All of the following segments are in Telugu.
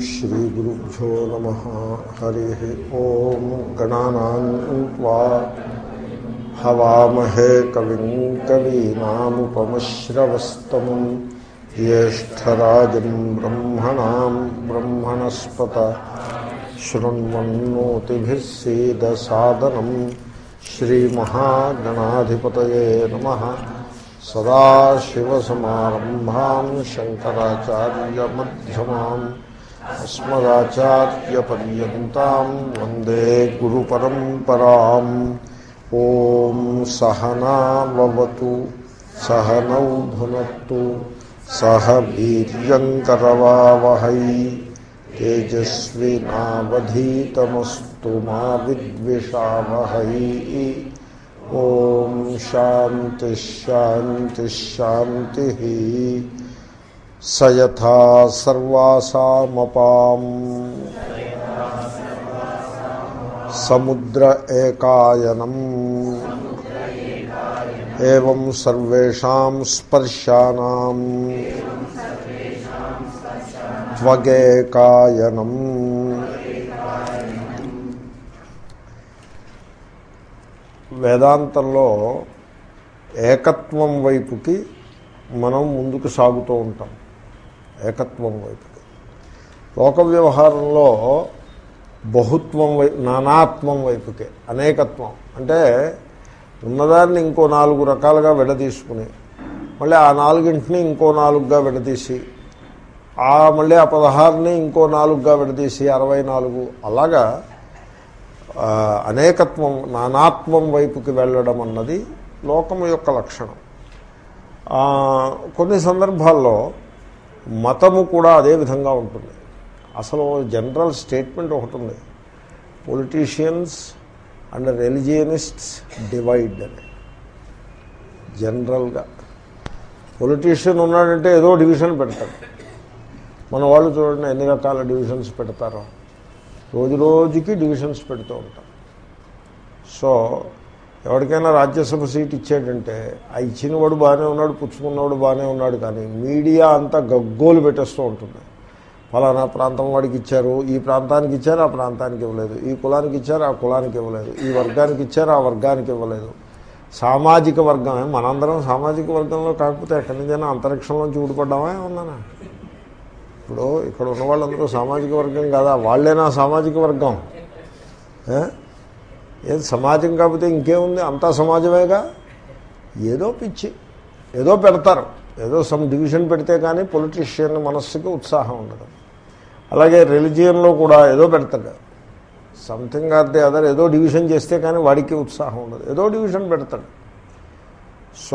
श्रीगुरुभ्यो नमः हरिः ॐ गणानान्त्वा हवामहे कविं कवीनामुपमश्रवस्तमम् ज्येष्ठराजं ब्रह्मणां ब्रह्मणस्पत शृण्वन्नोतिभिः सीदसादनम् श्रीमहागणाधिपतये नमः सदाशिवसमारम्भां शङ्कराचार्यमध्यमाम् अस्मदाचार्यपर्यन्तां वन्दे गुरुपरम्पराम् ॐ सहनावतु सहनौ भुनक्तु सह वीर्यङ्करवावहै तेजस्विनावधीतमस्तु मा विद्विषावहै ॐ शान्तिश्शान्तिश्शान्तिः स यथा सर्वासामपाम् समुद्र एकायनम् एवं सर्वेषां स्पर्शानाम् त्वगेकायनम् వేదాంతంలో ఏకత్వం వైపుకి మనం ముందుకు సాగుతూ ఉంటాం ఏకత్వం వైపుకి లోక వ్యవహారంలో బహుత్వం వై నానాత్వం వైపుకి అనేకత్వం అంటే ఉన్నదాన్ని ఇంకో నాలుగు రకాలుగా విడదీసుకుని మళ్ళీ ఆ నాలుగింటిని ఇంకో నాలుగుగా విడదీసి ఆ మళ్ళీ ఆ పదహారుని ఇంకో నాలుగుగా విడదీసి అరవై నాలుగు అలాగా అనేకత్వం నానాత్వం వైపుకి వెళ్ళడం అన్నది లోకము యొక్క లక్షణం కొన్ని సందర్భాల్లో మతము కూడా అదే విధంగా ఉంటుంది అసలు జనరల్ స్టేట్మెంట్ ఒకటి ఉంది పొలిటీషియన్స్ అండ్ రిలిజియనిస్ట్స్ డివైడ్ అని జనరల్గా పొలిటీషియన్ ఉన్నాడంటే ఏదో డివిజన్ పెడతాడు మన వాళ్ళు చూడండి ఎన్ని రకాల డివిజన్స్ పెడతారో రోజు రోజుకి డివిజన్స్ పెడుతూ ఉంటాం సో ఎవరికైనా రాజ్యసభ సీట్ ఇచ్చాడంటే ఆ ఇచ్చినవాడు బాగానే ఉన్నాడు పుచ్చుకున్నవాడు బాగానే ఉన్నాడు కానీ మీడియా అంతా గగ్గోలు పెట్టేస్తూ ఉంటుంది ఫలానా ప్రాంతం వాడికి ఇచ్చారు ఈ ప్రాంతానికి ఇచ్చారు ఆ ప్రాంతానికి ఇవ్వలేదు ఈ కులానికి ఇచ్చారు ఆ కులానికి ఇవ్వలేదు ఈ వర్గానికి ఇచ్చారు ఆ వర్గానికి ఇవ్వలేదు సామాజిక వర్గం మనందరం సామాజిక వర్గంలో కాకపోతే ఎక్కడి నుంచైనా అంతరిక్షంలోంచి ఊడిపడ్డామా ఉన్నానా ఇప్పుడు ఇక్కడ ఉన్న వాళ్ళందరూ సామాజిక వర్గం కాదా వాళ్ళేనా సామాజిక వర్గం ఏది సమాజం కాకపోతే ఇంకేముంది అంతా సమాజమేగా ఏదో పిచ్చి ఏదో పెడతారు ఏదో సమ్ డివిజన్ పెడితే కానీ పొలిటీషియన్ మనస్సుకి ఉత్సాహం ఉండదు అలాగే రిలిజియన్లో కూడా ఏదో పెడతాడు సంథింగ్ ఆర్ ది అదర్ ఏదో డివిజన్ చేస్తే కానీ వాడికి ఉత్సాహం ఉండదు ఏదో డివిజన్ పెడతాడు సో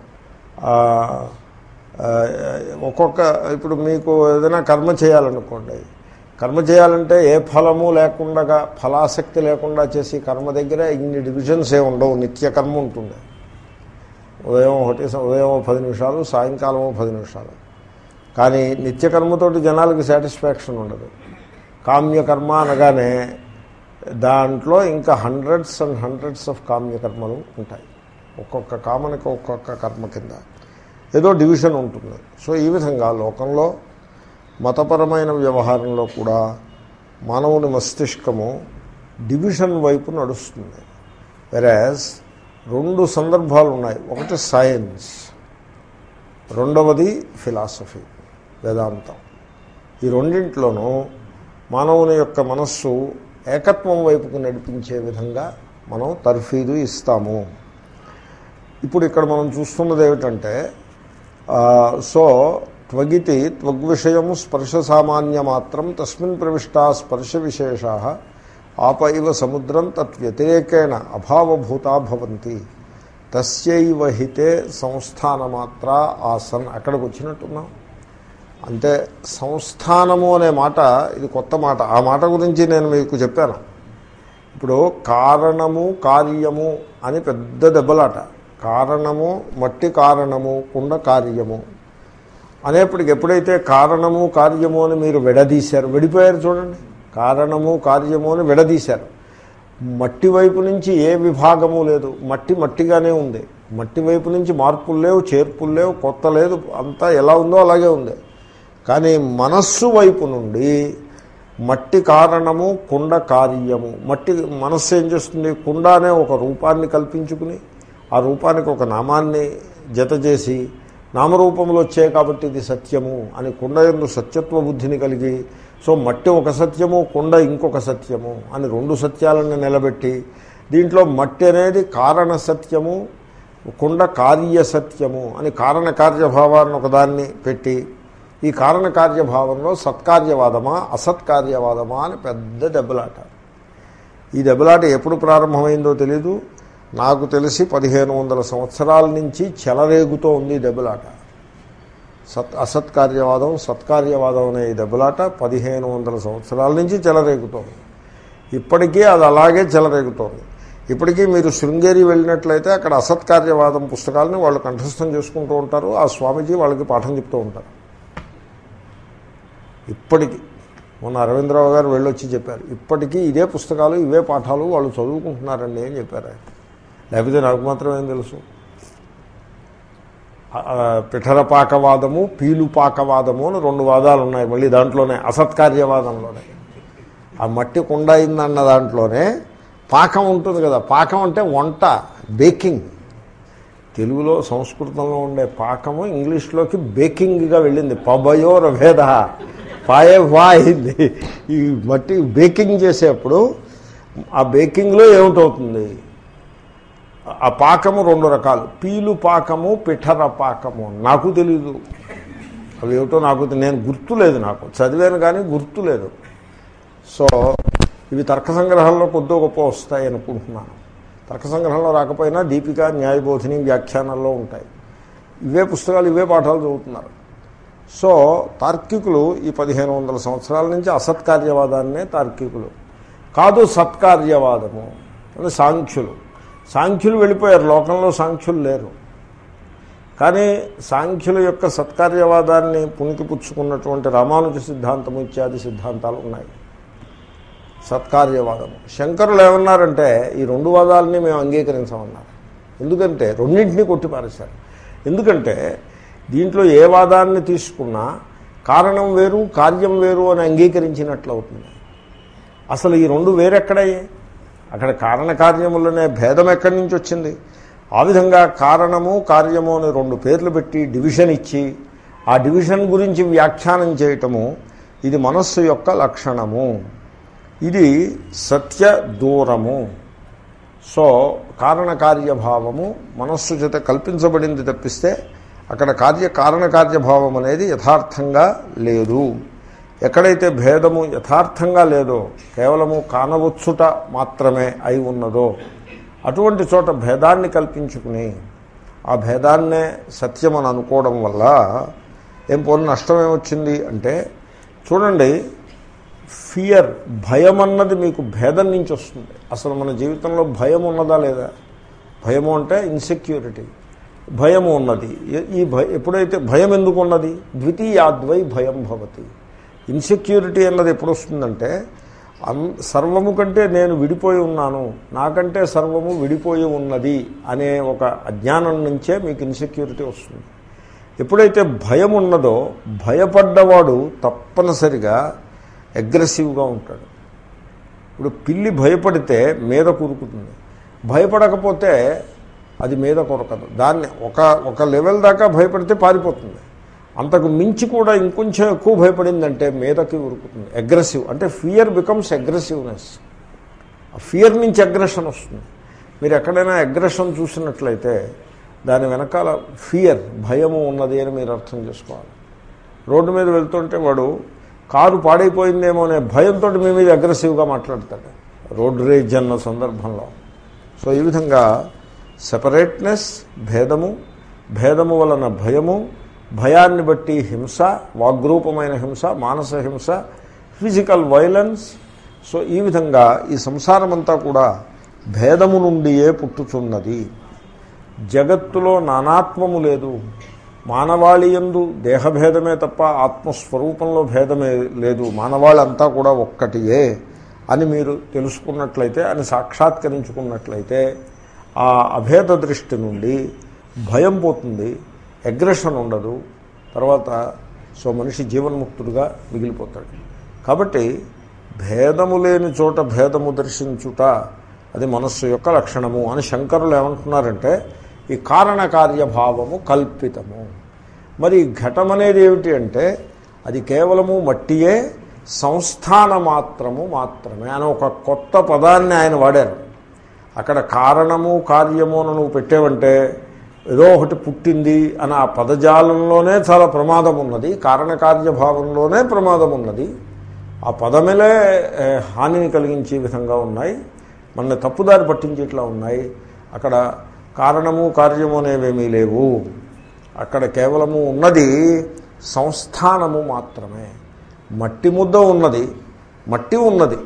ఒక్కొక్క ఇప్పుడు మీకు ఏదైనా కర్మ చేయాలనుకోండి కర్మ చేయాలంటే ఏ ఫలము లేకుండా ఫలాసక్తి లేకుండా చేసి కర్మ దగ్గర ఇన్ని డివిజన్స్ ఏ ఉండవు నిత్య కర్మ ఉంటుంది ఉదయం ఒకటి ఉదయం పది నిమిషాలు సాయంకాలం పది నిమిషాలు కానీ నిత్యకర్మతోటి జనాలకి సాటిస్ఫాక్షన్ ఉండదు కామ్యకర్మ అనగానే దాంట్లో ఇంకా హండ్రెడ్స్ అండ్ హండ్రెడ్స్ ఆఫ్ కామ్యకర్మలు ఉంటాయి ఒక్కొక్క కామనికి ఒక్కొక్క కర్మ కింద ఏదో డివిజన్ ఉంటుంది సో ఈ విధంగా లోకంలో మతపరమైన వ్యవహారంలో కూడా మానవుని మస్తిష్కము డివిజన్ వైపు నడుస్తుంది వెరాజ్ రెండు సందర్భాలు ఉన్నాయి ఒకటి సైన్స్ రెండవది ఫిలాసఫీ వేదాంతం ఈ రెండింటిలోనూ మానవుని యొక్క మనస్సు ఏకత్వం వైపుకు నడిపించే విధంగా మనం తర్ఫీదు ఇస్తాము ఇప్పుడు ఇక్కడ మనం చూస్తున్నది ఏమిటంటే సో త్వగితి త్వగ్విషయము స్పర్శ సామాన్య మాత్రం తస్మిన్ ప్రవిష్టా స్పర్శ విశేషా ఆప ఇవ సముద్రం తద్వ్యతిరేకేణ అభావభూతా భవంతి తస్యైవ హితే సంస్థానమాత్ర ఆసన్ అక్కడికి వచ్చినట్టున్నాం అంటే సంస్థానము అనే మాట ఇది కొత్త మాట ఆ మాట గురించి నేను మీకు చెప్పాను ఇప్పుడు కారణము కార్యము అని పెద్ద దెబ్బలాట కారణము మట్టి కారణము కుండ కార్యము అనేప్పటికి ఎప్పుడైతే కారణము కార్యము అని మీరు విడదీశారు విడిపోయారు చూడండి కారణము కార్యము అని విడదీశారు మట్టి వైపు నుంచి ఏ విభాగము లేదు మట్టి మట్టిగానే ఉంది మట్టి వైపు నుంచి మార్పులు లేవు చేర్పులు లేవు కొత్త లేదు అంతా ఎలా ఉందో అలాగే ఉంది కానీ మనస్సు వైపు నుండి మట్టి కారణము కుండ కార్యము మట్టి మనస్సు ఏం చేస్తుంది కుండ అనే ఒక రూపాన్ని కల్పించుకుని ఆ రూపానికి ఒక నామాన్ని జత చేసి నామరూపములు వచ్చాయి కాబట్టి ఇది సత్యము అని కుండ ఎందు సత్యత్వ బుద్ధిని కలిగి సో మట్టి ఒక సత్యము కుండ ఇంకొక సత్యము అని రెండు సత్యాలను నిలబెట్టి దీంట్లో మట్టి అనేది కారణ సత్యము కుండ కార్య సత్యము అని కారణ కార్యభావాన్ని ఒకదాన్ని పెట్టి ఈ కారణ కార్యభావంలో సత్కార్యవాదమా అసత్కార్యవాదమా అని పెద్ద దెబ్బలాట ఈ దెబ్బలాట ఎప్పుడు ప్రారంభమైందో తెలీదు నాకు తెలిసి పదిహేను వందల సంవత్సరాల నుంచి చెలరేగుతూ ఉంది ఈ దెబ్బలాట సత్ అసత్కార్యవాదం సత్కార్యవాదం అనే ఈ దెబ్బలాట పదిహేను వందల సంవత్సరాల నుంచి చెలరేగుతోంది ఇప్పటికీ అది అలాగే చెలరేగుతోంది ఇప్పటికీ మీరు శృంగేరి వెళ్ళినట్లయితే అక్కడ అసత్కార్యవాదం పుస్తకాలని వాళ్ళు కంఠస్థం చేసుకుంటూ ఉంటారు ఆ స్వామీజీ వాళ్ళకి పాఠం చెప్తూ ఉంటారు ఇప్పటికీ మొన్న అరవిందరావు గారు వెళ్ళొచ్చి చెప్పారు ఇప్పటికీ ఇదే పుస్తకాలు ఇవే పాఠాలు వాళ్ళు చదువుకుంటున్నారండి అని చెప్పారు ఆయన లేకపోతే నాకు మాత్రం ఏం తెలుసు ఆ, పిఠరపాకవాదము పీలుపాకవాదము అని రెండు వాదాలు ఉన్నాయి మళ్ళీ దాంట్లోనే అసత్కార్యవాదంలోనే ఆ మట్టి కుండ అయిందన్న దాంట్లోనే పాకం ఉంటుంది కదా పాకం అంటే వంట బేకింగ్ తెలుగులో సంస్కృతంలో ఉండే పాకము ఇంగ్లీష్లోకి బేకింగ్గా వెళ్ళింది పబయోర భేద పాయే వా అయింది ఈ మట్టి బేకింగ్ చేసేప్పుడు ఆ బేకింగ్లో ఏమిటవుతుంది ఆ పాకము రెండు రకాలు పీలు పాకము పిఠర పాకము నాకు తెలీదు అవి ఏమిటో నాకు తె- నేను గుర్తులేదు నాకు చదివాను కానీ గుర్తులేదు సో ఇవి తర్క సంగ్రహంలో కొద్దో గొప్ప వస్తాయి అనుకుంటున్నాను తర్క సంగ్రహంలో రాకపోయినా దీపిక న్యాయబోధిని వ్యాఖ్యానాల్లో ఉంటాయి ఇవే పుస్తకాలు ఇవే పాఠాలు చదువుతున్నారు సో తార్కికులు ఈ పదిహేను వందల సంవత్సరాల నుంచి అసత్కార్యవాదాన్నే తార్కికులు కాదు సత్కార్యవాదము అని సాంఖ్యులు సాంఖ్యులు వెళ్ళిపోయారు లోకంలో సాంఖ్యులు లేరు కానీ సాంఖ్యుల యొక్క సత్కార్యవాదాన్ని పుణికిపుచ్చుకున్నటువంటి రామానుజ సిద్ధాంతము ఇత్యాది సిద్ధాంతాలు ఉన్నాయి సత్కార్యవాదము శంకరులు ఏమన్నారంటే ఈ రెండు వాదాలని మేము అంగీకరించమన్నారు ఎందుకంటే రెండింటినీ కొట్టిపారేశారు ఎందుకంటే దీంట్లో ఏ వాదాన్ని తీసుకున్నా కారణం వేరు కార్యం వేరు అని అంగీకరించినట్లు అవుతుంది అసలు ఈ రెండు వేరెక్కడయ్యాయి అక్కడ కారణకార్యములనే భేదం ఎక్కడి నుంచి వచ్చింది ఆ విధంగా కారణము కార్యము అని రెండు పేర్లు పెట్టి డివిజన్ ఇచ్చి ఆ డివిజన్ గురించి వ్యాఖ్యానం చేయటము ఇది మనస్సు యొక్క లక్షణము ఇది సత్య దూరము సో కారణకార్యభావము మనస్సు చేత కల్పించబడింది తప్పిస్తే అక్కడ కార్య కారణకార్యభావం అనేది యథార్థంగా లేదు ఎక్కడైతే భేదము యథార్థంగా లేదో కేవలము కానవచ్చుట మాత్రమే అయి ఉన్నదో అటువంటి చోట భేదాన్ని కల్పించుకుని ఆ భేదాన్నే సత్యం అని అనుకోవడం వల్ల ఏం పోనీ నష్టం ఏమొచ్చింది అంటే చూడండి ఫియర్ భయం అన్నది మీకు భేదం నుంచి వస్తుంది అసలు మన జీవితంలో భయం ఉన్నదా లేదా భయము అంటే ఇన్సెక్యూరిటీ భయము ఉన్నది ఈ- ఈ భయ ఎప్పుడైతే భయం ఎందుకు ఉన్నది ద్వితీయాద్వై భయం భవతి ఇన్సెక్యూరిటీ అన్నది ఎప్పుడు వస్తుందంటే అన్ సర్వము కంటే నేను విడిపోయి ఉన్నాను నాకంటే సర్వము విడిపోయి ఉన్నది అనే ఒక అజ్ఞానం నుంచే మీకు ఇన్సెక్యూరిటీ వస్తుంది ఎప్పుడైతే భయం ఉన్నదో భయపడ్డవాడు తప్పనిసరిగా అగ్రెసివ్గా ఉంటాడు ఇప్పుడు పిల్లి భయపడితే మీద కురుకుతుంది భయపడకపోతే అది మీద కొరకదు దాన్ని ఒక ఒక లెవెల్ దాకా భయపడితే పారిపోతుంది అంతకు మించి కూడా ఇంకొంచెం ఎక్కువ భయపడిందంటే మీదకి ఉరుకుతుంది అగ్రెసివ్ అంటే ఫియర్ బికమ్స్ అగ్రెసివ్నెస్ ఆ ఫియర్ నుంచి అగ్రెషన్ వస్తుంది మీరు ఎక్కడైనా అగ్రెషన్ చూసినట్లయితే దాని వెనకాల ఫియర్ భయము ఉన్నది అని మీరు అర్థం చేసుకోవాలి రోడ్డు మీద వెళ్తుంటే వాడు కారు పాడైపోయిందేమో అనే భయంతో మీ మీద అగ్రెసివ్గా మాట్లాడతాడు రోడ్ రేజ్ అన్న సందర్భంలో సో ఈ విధంగా సెపరేట్నెస్ భేదము భేదము వలన భయము భయాన్ని బట్టి హింస వాగ్రూపమైన హింస మానస హింస ఫిజికల్ వైలెన్స్ సో ఈ విధంగా ఈ సంసారమంతా కూడా భేదము నుండియే పుట్టుచున్నది జగత్తులో నానాత్మము లేదు మానవాళి ఎందు దేహభేదమే తప్ప ఆత్మస్వరూపంలో భేదమే లేదు మానవాళంతా కూడా ఒక్కటియే అని మీరు తెలుసుకున్నట్లయితే అని సాక్షాత్కరించుకున్నట్లయితే ఆ అభేద దృష్టి నుండి భయం పోతుంది అగ్రెషన్ ఉండదు తర్వాత సో మనిషి జీవన్ముక్తుడుగా మిగిలిపోతాడు కాబట్టి భేదము లేని చోట భేదము దర్శించుట అది మనస్సు యొక్క లక్షణము అని శంకరులు ఏమంటున్నారంటే ఈ కారణకార్యభావము కల్పితము మరి ఘటం అనేది ఏమిటి అంటే అది కేవలము మట్టియే సంస్థాన మాత్రము మాత్రమే అని ఒక కొత్త పదాన్ని ఆయన వాడారు అక్కడ కారణము కార్యము అని నువ్వు పెట్టేవంటే ఏదో ఒకటి పుట్టింది అని ఆ పదజాలంలోనే చాలా ప్రమాదం ఉన్నది కారణకార్యభావంలోనే ప్రమాదం ఉన్నది ఆ పదములే ఏ, హానిని కలిగించే విధంగా ఉన్నాయి మన తప్పుదారి పట్టించేట్లా ఉన్నాయి అక్కడ కారణము కార్యము అనేవేమీ లేవు అక్కడ కేవలము ఉన్నది సంస్థానము మాత్రమే మట్టి ముద్ద ఉన్నది మట్టి ఉన్నది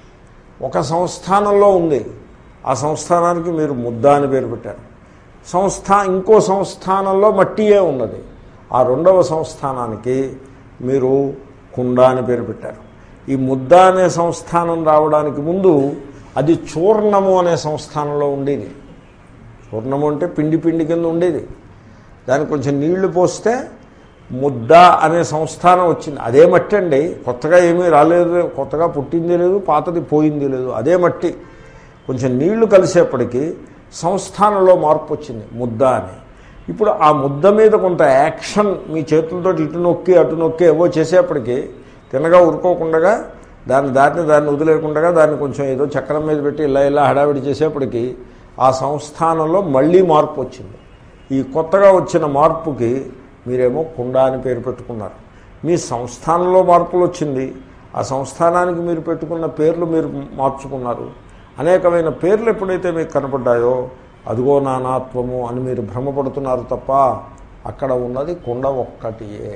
ఒక సంస్థానంలో ఉంది ఆ సంస్థానానికి మీరు ముద్ద అని పేరు పెట్టారు సంస్థ ఇంకో సంస్థానంలో మట్టియే ఉన్నది ఆ రెండవ సంస్థానానికి మీరు కుండ అని పేరు పెట్టారు ఈ ముద్ద అనే సంస్థానం రావడానికి ముందు అది చూర్ణము అనే సంస్థానంలో ఉండేది చూర్ణము అంటే పిండి పిండి కింద ఉండేది దానికి కొంచెం నీళ్లు పోస్తే ముద్ద అనే సంస్థానం వచ్చింది అదే మట్టి అండి కొత్తగా ఏమీ రాలేదు కొత్తగా పుట్టింది లేదు పాతది పోయింది లేదు అదే మట్టి కొంచెం నీళ్లు కలిసేప్పటికీ సంస్థానంలో మార్పు వచ్చింది ముద్ద అని ఇప్పుడు ఆ ముద్ద మీద కొంత యాక్షన్ మీ చేతులతో ఇటు నొక్కి అటు నొక్కి ఏవో చేసేప్పటికీ తినగా ఉరుకోకుండా దాన్ని దాన్ని దాన్ని వదిలేకుండా దాన్ని కొంచెం ఏదో చక్రం మీద పెట్టి ఇలా ఇలా హడావిడి చేసేప్పటికీ ఆ సంస్థానంలో మళ్ళీ మార్పు వచ్చింది ఈ కొత్తగా వచ్చిన మార్పుకి మీరేమో కుండ అని పేరు పెట్టుకున్నారు మీ సంస్థానంలో మార్పులు వచ్చింది ఆ సంస్థానానికి మీరు పెట్టుకున్న పేర్లు మీరు మార్చుకున్నారు అనేకమైన పేర్లు ఎప్పుడైతే మీకు కనపడ్డాయో అదిగో నానాత్వము అని మీరు భ్రమపడుతున్నారు తప్ప అక్కడ ఉన్నది కుండ ఒక్కటియే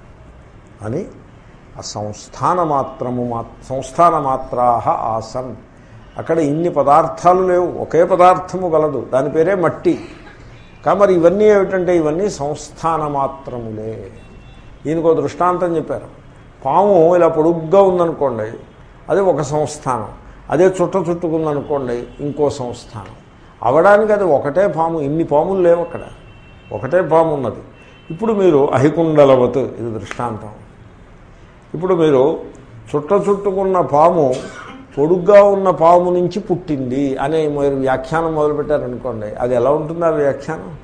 అని ఆ సంస్థాన మాత్రము మా సంస్థాన మాత్రాహ ఆసన్ అక్కడ ఇన్ని పదార్థాలు లేవు ఒకే పదార్థము గలదు దాని పేరే మట్టి కా మరి ఇవన్నీ ఏమిటంటే ఇవన్నీ సంస్థాన మాత్రములే దీనికి ఒక దృష్టాంతం చెప్పారు పాము ఇలా పొడుగ్గా ఉందనుకోండి అది ఒక సంస్థానం అదే చుట్ట చుట్టుకుందనుకోండి ఇంకో సంస్థానం అవడానికి అది ఒకటే పాము ఇన్ని పాములు లేవు అక్కడ ఒకటే పాము ఉన్నది ఇప్పుడు మీరు అహికుండలవత్ ఇది దృష్టాంతం ఇప్పుడు మీరు చుట్ట చుట్టుకున్న పాము పొడుగ్గా ఉన్న పాము నుంచి పుట్టింది అనే మీరు వ్యాఖ్యానం మొదలుపెట్టారనుకోండి అది ఎలా ఉంటుంది ఆ వ్యాఖ్యానం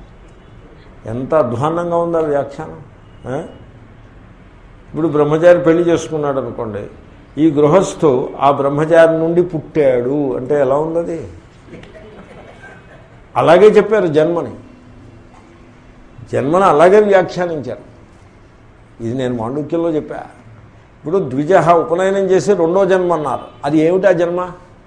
ఎంత అధ్వాన్నంగా ఉంది ఆ వ్యాఖ్యానం ఆ? ఇప్పుడు బ్రహ్మచారి పెళ్లి చేసుకున్నాడు అనుకోండి ఈ గృహస్థు ఆ బ్రహ్మచారి నుండి పుట్టాడు అంటే ఎలా ఉంది అది అలాగే చెప్పారు జన్మని జన్మను అలాగే వ్యాఖ్యానించారు ఇది నేను మాండుక్యంలో చెప్పా ఇప్పుడు ద్విజ ఉపనయనం చేసి రెండో జన్మ అన్నారు అది ఏమిటి ఆ జన్మ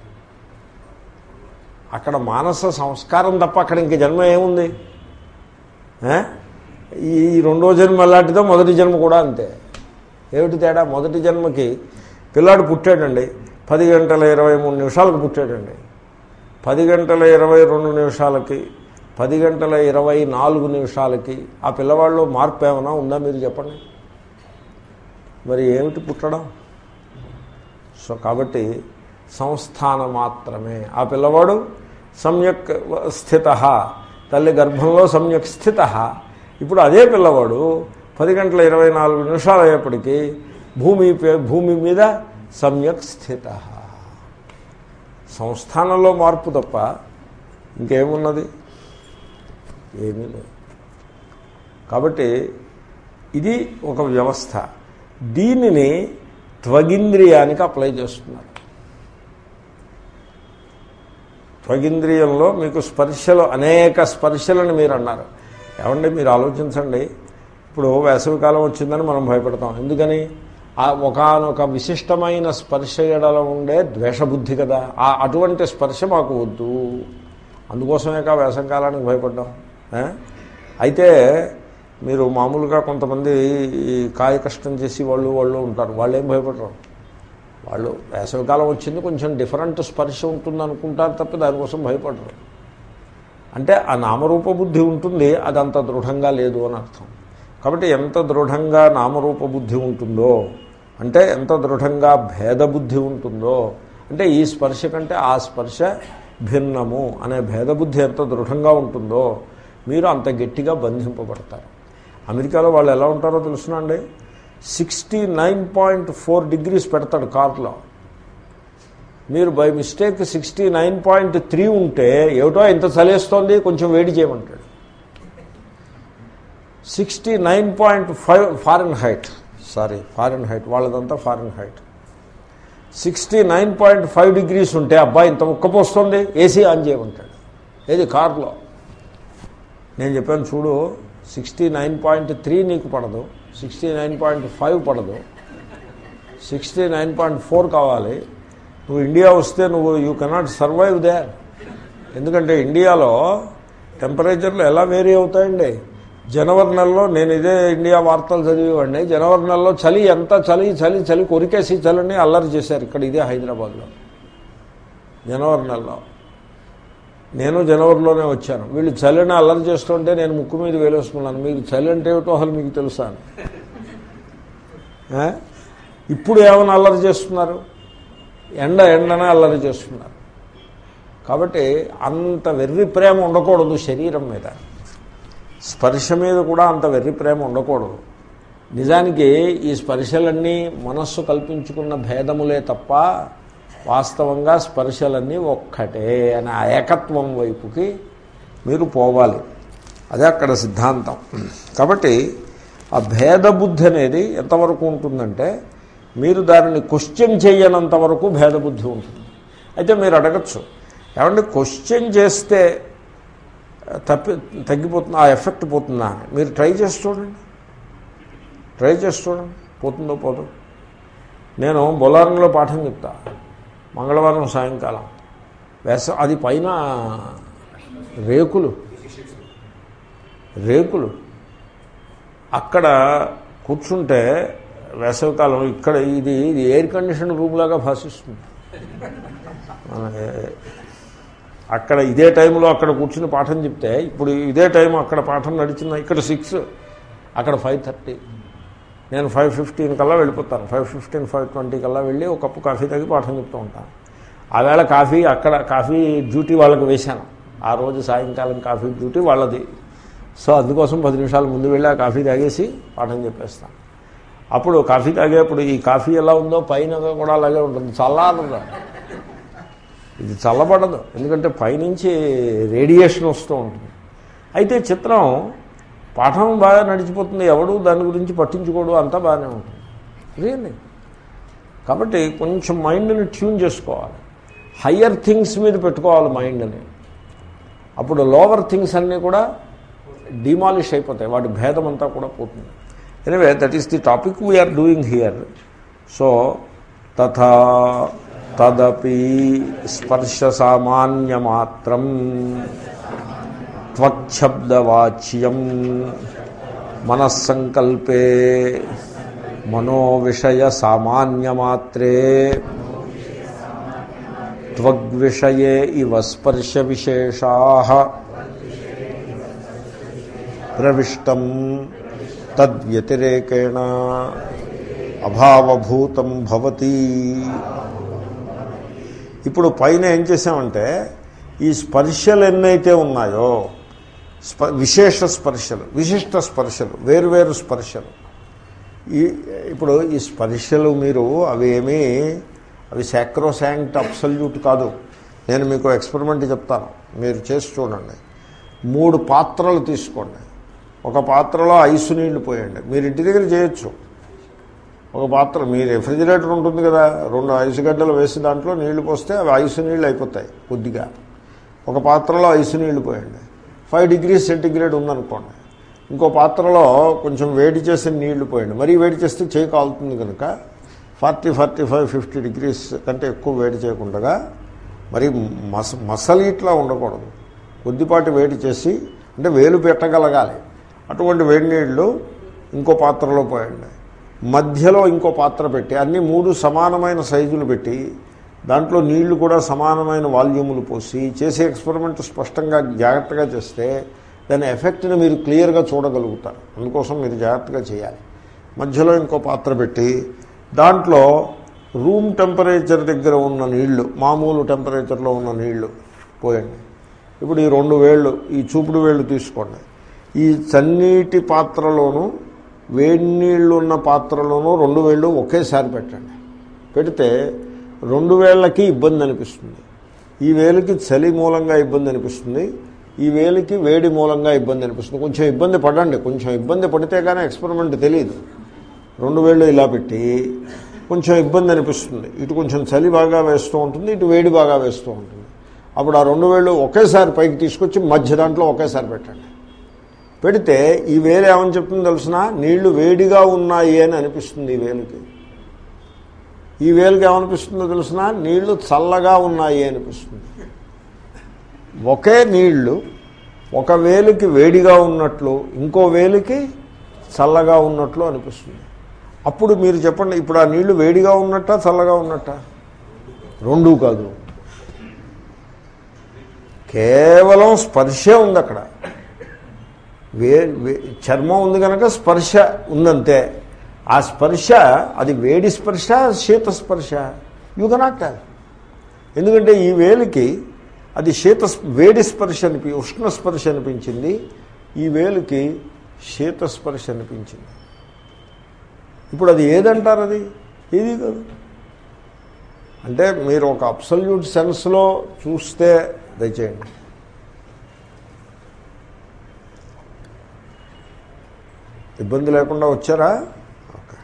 అక్కడ మానస సంస్కారం తప్ప అక్కడ ఇంక జన్మ ఏముంది ఏ? ఈ రెండో జన్మ అలాంటిదో మొదటి జన్మ కూడా అంతే ఏమిటి తేడా మొదటి జన్మకి పిల్లాడు పుట్టాడండి పది గంటల ఇరవై మూడు నిమిషాలకు పుట్టాడండి పది గంటల ఇరవై రెండు నిమిషాలకి పది గంటల ఇరవై నాలుగు నిమిషాలకి ఆ పిల్లవాళ్ళలో మార్పు ఏమైనా ఉందా మీరు చెప్పండి మరి ఏమిటి పుట్టడం సో కాబట్టి సంస్థానం మాత్రమే ఆ పిల్లవాడు సమ్యక్ స్థిత తల్లి గర్భంలో సమ్యక్ స్థిత ఇప్పుడు అదే పిల్లవాడు పది గంటల ఇరవై నాలుగు నిమిషాలు అయ్యేప్పటికీ భూమి పే- భూమి మీద సమ్యక్ స్థిత సంస్థానంలో మార్పు తప్ప ఇంకేమున్నది ఏమీ లేదు కాబట్టి ఇది ఒక వ్యవస్థ దీనిని త్వగింద్రియానికి అప్లై చేస్తున్నారు త్వగింద్రియంలో మీకు స్పర్శలు అనేక స్పర్శలను మీరు అన్నారు ఏమండి మీరు ఆలోచించండి ఇప్పుడు వేసవికాలం వచ్చిందని మనం భయపడతాం ఎందుకని ఆ ఒకనొక విశిష్టమైన స్పర్శ ఎడల ఉండే ద్వేషబుద్ధి కదా ఆ అటువంటి స్పర్శ మాకు వద్దు అందుకోసమే కా వేసవికాలానికి భయపడ్డాం ఏ? అయితే మీరు మామూలుగా కొంతమంది ఈ కాయ కష్టం చేసి వాళ్ళు వాళ్ళు ఉంటారు వాళ్ళు ఏం భయపడరు వాళ్ళు వేసవికాలం వచ్చింది కొంచెం డిఫరెంట్ స్పర్శ ఉంటుంది అనుకుంటారు తప్ప దానికోసం భయపడరు అంటే ఆ నామరూప బుద్ధి ఉంటుంది అది అంత దృఢంగా లేదు అని అర్థం కాబట్టి ఎంత దృఢంగా నామరూప బుద్ధి ఉంటుందో అంటే ఎంత దృఢంగా భేద బుద్ధి ఉంటుందో అంటే ఈ స్పర్శ కంటే ఆ స్పర్శ భిన్నము అనే భేదబుద్ధి ఎంత దృఢంగా ఉంటుందో మీరు అంత గట్టిగా బంధింపబడతారు అమెరికాలో వాళ్ళు ఎలా ఉంటారో తెలుసునండి sixty nine point four degrees పెడతాడు కార్లో మీరు by mistake sixty nine point three ఉంటే ఏమిటో ఇంత చలేస్తోంది కొంచెం వేడి చేయమంటాడు sixty nine point five Fahrenheit sorry Fahrenheit వాళ్ళదంతా Fahrenheit sixty nine point five degrees ఉంటే అబ్బాయి ఇంత ఉక్కపోస్తుంది ఏసీ ఆన్ చేయమంటాడు ఏది కార్లో నేను చెప్పాను చూడు సిక్స్టీ నైన్ పాయింట్ త్రీ నీకు పడదు సిక్స్టీ నైన్ పాయింట్ ఫైవ్ పడదు సిక్స్టీ నైన్ పాయింట్ ఫోర్ కావాలి నువ్వు ఇండియా వస్తే నువ్వు యూ కెనాట్ సర్వైవ్ దే ఎందుకంటే ఇండియాలో టెంపరేచర్లు ఎలా వేరీ అవుతాయండి జనవరి నెలలో నేను ఇదే ఇండియా వార్తలు చదివేవాడిని జనవరి నెలలో చలి ఎంత చలి చలి చలి కొరికేసి చలిని అల్లరి చేశారు ఇక్కడ ఇదే హైదరాబాద్లో జనవరి నెలలో నేను జనవరిలోనే వచ్చాను వీళ్ళు చలిని అల్లరి చేస్తుంటే నేను ముక్కు మీద వేలేసుకున్నాను మీకు చలి అంటే ఏమిటో అసలు మీకు తెలుసా అని. ఏ? ఇప్పుడు ఏమైనా అల్లరి చేస్తున్నారు ఎండ ఎండనే అల్లరి చేస్తున్నారు కాబట్టి అంత వెర్రి ప్రేమ ఉండకూడదు శరీరం మీద స్పర్శ మీద కూడా అంత వెర్రి ప్రేమ ఉండకూడదు నిజానికి ఈ స్పర్శలన్నీ మనస్సు కల్పించుకున్న భేదములే తప్ప వాస్తవంగా స్పర్శలన్నీ ఒక్కటే అనే ఆ ఏకత్వం వైపుకి మీరు పోవాలి అదే అక్కడ సిద్ధాంతం కాబట్టి ఆ భేద బుద్ధి అనేది ఎంతవరకు ఉంటుందంటే మీరు దానిని క్వశ్చన్ చేయనంత వరకు భేదబుద్ధి ఉంటుంది అయితే మీరు అడగచ్చు ఏమంటే క్వశ్చన్ చేస్తే తప్పి తగ్గిపోతుంది ఆ ఎఫెక్ట్ పోతుందా అని మీరు ట్రై చేసి చూడండి ట్రై చేసి చూడండి పోతుందో పోదు నేను బొలారంలో పాఠం చెప్తా మంగళవారం సాయంకాలం వేస అది పైన రేకులు రేకులు అక్కడ కూర్చుంటే వేసవికాలం ఇక్కడ ఇది ఇది ఎయిర్ కండిషన్ రూమ్ లాగా భాషిస్తుంది మనకి అక్కడ ఇదే టైంలో అక్కడ కూర్చుని పాఠం చెప్తే ఇప్పుడు ఇదే టైం అక్కడ పాఠం నడిచింది ఇక్కడ సిక్స్ అక్కడ ఫైవ్ థర్టీ నేను ఫైవ్ ఫిఫ్టీన్ కల్లా వెళ్ళిపోతాను ఫైవ్ ఫిఫ్టీన్ ఫైవ్ ట్వంటీ కల్లా వెళ్ళి ఒక కప్పు కాఫీ తాగి పాఠం చెప్తూ ఉంటాను ఆవేళ కాఫీ అక్కడ కాఫీ డ్యూటీ వాళ్ళకి వేశాను ఆ రోజు సాయంకాలం కాఫీ డ్యూటీ వాళ్ళది సో అందుకోసం పది నిమిషాల ముందు వెళ్ళి ఆ కాఫీ తాగేసి పాఠం చెప్పేస్తాను అప్పుడు కాఫీ తాగేప్పుడు ఈ కాఫీ ఎలా ఉందో పైన కూడా అలాగే ఉంటుంది చల్లారదు ఇది చల్లబడదు ఎందుకంటే పైనుంచి రేడియేషన్ వస్తూ ఉంటుంది అయితే చిత్రం పాఠం బాగా నడిచిపోతుంది ఎవడు దాని గురించి పట్టించుకోడు అంతా బాగానే ఉంటుంది రియల్లీ కాబట్టి కొంచెం మైండ్ని ట్యూన్ చేసుకోవాలి హయ్యర్ థింగ్స్ మీద పెట్టుకోవాలి మైండ్ని అప్పుడు లోవర్ థింగ్స్ అన్నీ కూడా డిమాలిష్ అయిపోతాయి వాటి భేదం అంతా కూడా పోతుంది anyway that is the topic we are doing here so తథా తదపి స్పర్శ సామాన్యమాత్రం త్వచ్ఛబ్దవాచ్యం మనస్సంకల్పే మనోవిషయ సామాన్యమాత్రే త్వగ్విషయే ఇవ స్పర్శ విశేషా ప్రవిష్టం తద్వ్యతిరేకేణ అభావభూతం భవతి ఇప్పుడు పైన ఏం చేసామంటే ఈ స్పర్శలు ఎన్నైతే ఉన్నాయో స్ప విశేష స్పర్శలు విశిష్ట స్పర్శలు వేరువేరు స్పర్శలు ఈ ఇప్పుడు ఈ స్పర్శలు మీరు అవి ఏమీ అవి సాక్రోశాంక్ట్ అబ్సల్యూట్ కాదు నేను మీకు ఎక్స్పెరిమెంట్ చెప్తాను మీరు చేసి చూడండి మూడు పాత్రలు తీసుకోండి ఒక పాత్రలో ఐసు నీళ్లు పోయండి మీరు ఇంటి దగ్గర చేయొచ్చు ఒక పాత్ర మీ రెఫ్రిజిరేటర్ ఉంటుంది కదా రెండు ఐసు గడ్డలు వేసి దాంట్లో నీళ్లు పోస్తే అవి ఐసు నీళ్ళు అయిపోతాయి కొద్దిగా ఒక పాత్రలో ఐసు నీళ్లు పోయండి ఫైవ్ డిగ్రీస్ సెంటిగ్రేడ్ ఉందనుకోండి ఇంకో పాత్రలో కొంచెం వేడి చేసిన నీళ్లు పోయండి మరీ వేడి చేస్తే చేయి కాలుతుంది కనుక forty forty five fifty degrees కంటే ఎక్కువ వేడి చేయకుండా మరి మస మసలీట్లా ఉండకూడదు కొద్దిపాటి వేడి చేసి అంటే వేలు పెట్టగలగాలి అటువంటి వేడి నీళ్ళు ఇంకో పాత్రలో పోయండి మధ్యలో ఇంకో పాత్ర పెట్టి అన్ని మూడు సమానమైన సైజులు పెట్టి దాంట్లో నీళ్లు కూడా సమానమైన వాల్యూములు పోసి చేసే ఎక్స్పెరిమెంట్ స్పష్టంగా జాగ్రత్తగా చేస్తే దాని ఎఫెక్ట్ని మీరు క్లియర్గా చూడగలుగుతారు అందుకోసం మీరు జాగ్రత్తగా చేయాలి మధ్యలో ఇంకో పాత్ర పెట్టి దాంట్లో రూమ్ టెంపరేచర్ దగ్గర ఉన్న నీళ్లు మామూలు టెంపరేచర్లో ఉన్న నీళ్లు పోయండి ఇప్పుడు ఈ రెండు వేళ్ళు ఈ చూపుడు వేళ్ళు తీసుకోండి ఈ చన్నీటి పాత్రలోనూ వేడి నీళ్ళు ఉన్న పాత్రలోనూ రెండు వేళ్ళు ఒకేసారి పెట్టండి పెడితే రెండు వేళ్ళకి ఇబ్బంది అనిపిస్తుంది ఈ వేలుకి చలి మూలంగా ఇబ్బంది అనిపిస్తుంది ఈ వేలికి వేడి మూలంగా ఇబ్బంది అనిపిస్తుంది కొంచెం ఇబ్బంది పడండి కొంచెం ఇబ్బంది పడితే కానీ ఎక్స్పెరిమెంట్ తెలియదు రెండు వేళ్ళు ఇలా పెట్టి కొంచెం ఇబ్బంది అనిపిస్తుంది ఇటు కొంచెం చలి బాగా వేస్తూ ఉంటుంది ఇటు వేడి బాగా వేస్తూ ఉంటుంది అప్పుడు ఆ రెండు వేళ్ళు ఒకేసారి పైకి తీసుకొచ్చి మధ్య దాంట్లో ఒకేసారి పెట్టండి పెడితే ఈ వేలు ఏమని చెప్తుందో తెలిసిన నీళ్లు వేడిగా ఉన్నాయి అని అనిపిస్తుంది ఈ వేలుకి ఈ వేలుకి ఏమనిపిస్తుందో తెలిసిన నీళ్లు చల్లగా ఉన్నాయి అనిపిస్తుంది ఒకే నీళ్లు ఒక వేలుకి వేడిగా ఉన్నట్లు ఇంకో వేలుకి చల్లగా ఉన్నట్లు అనిపిస్తుంది అప్పుడు మీరు చెప్పండి ఇప్పుడు ఆ నీళ్లు వేడిగా ఉన్నట్టా చల్లగా ఉన్నట్టా రెండూ కాదు కేవలం స్పర్శే ఉంది అక్కడ వే వే- చర్మం ఉంది కనుక స్పర్శ ఉందంతే ఆ స్పర్శ అది వేడి స్పర్శ శీత స్పర్శ యూ కెనాట్ ఎందుకంటే ఈ వేలికి అది శీత స్ప- వేడి స్పర్శ అనిపి ఉష్ణ స్పర్శ అనిపించింది ఈ వేలుకి శీత స్పర్శ అనిపించింది ఇప్పుడు అది ఏదంటారు అది ఏది కాదు అంటే మీరు ఒక అబ్సల్యూట్ సెన్స్లో చూస్తే దయచేయండి ఇబ్బంది లేకుండా వచ్చారా ఓకే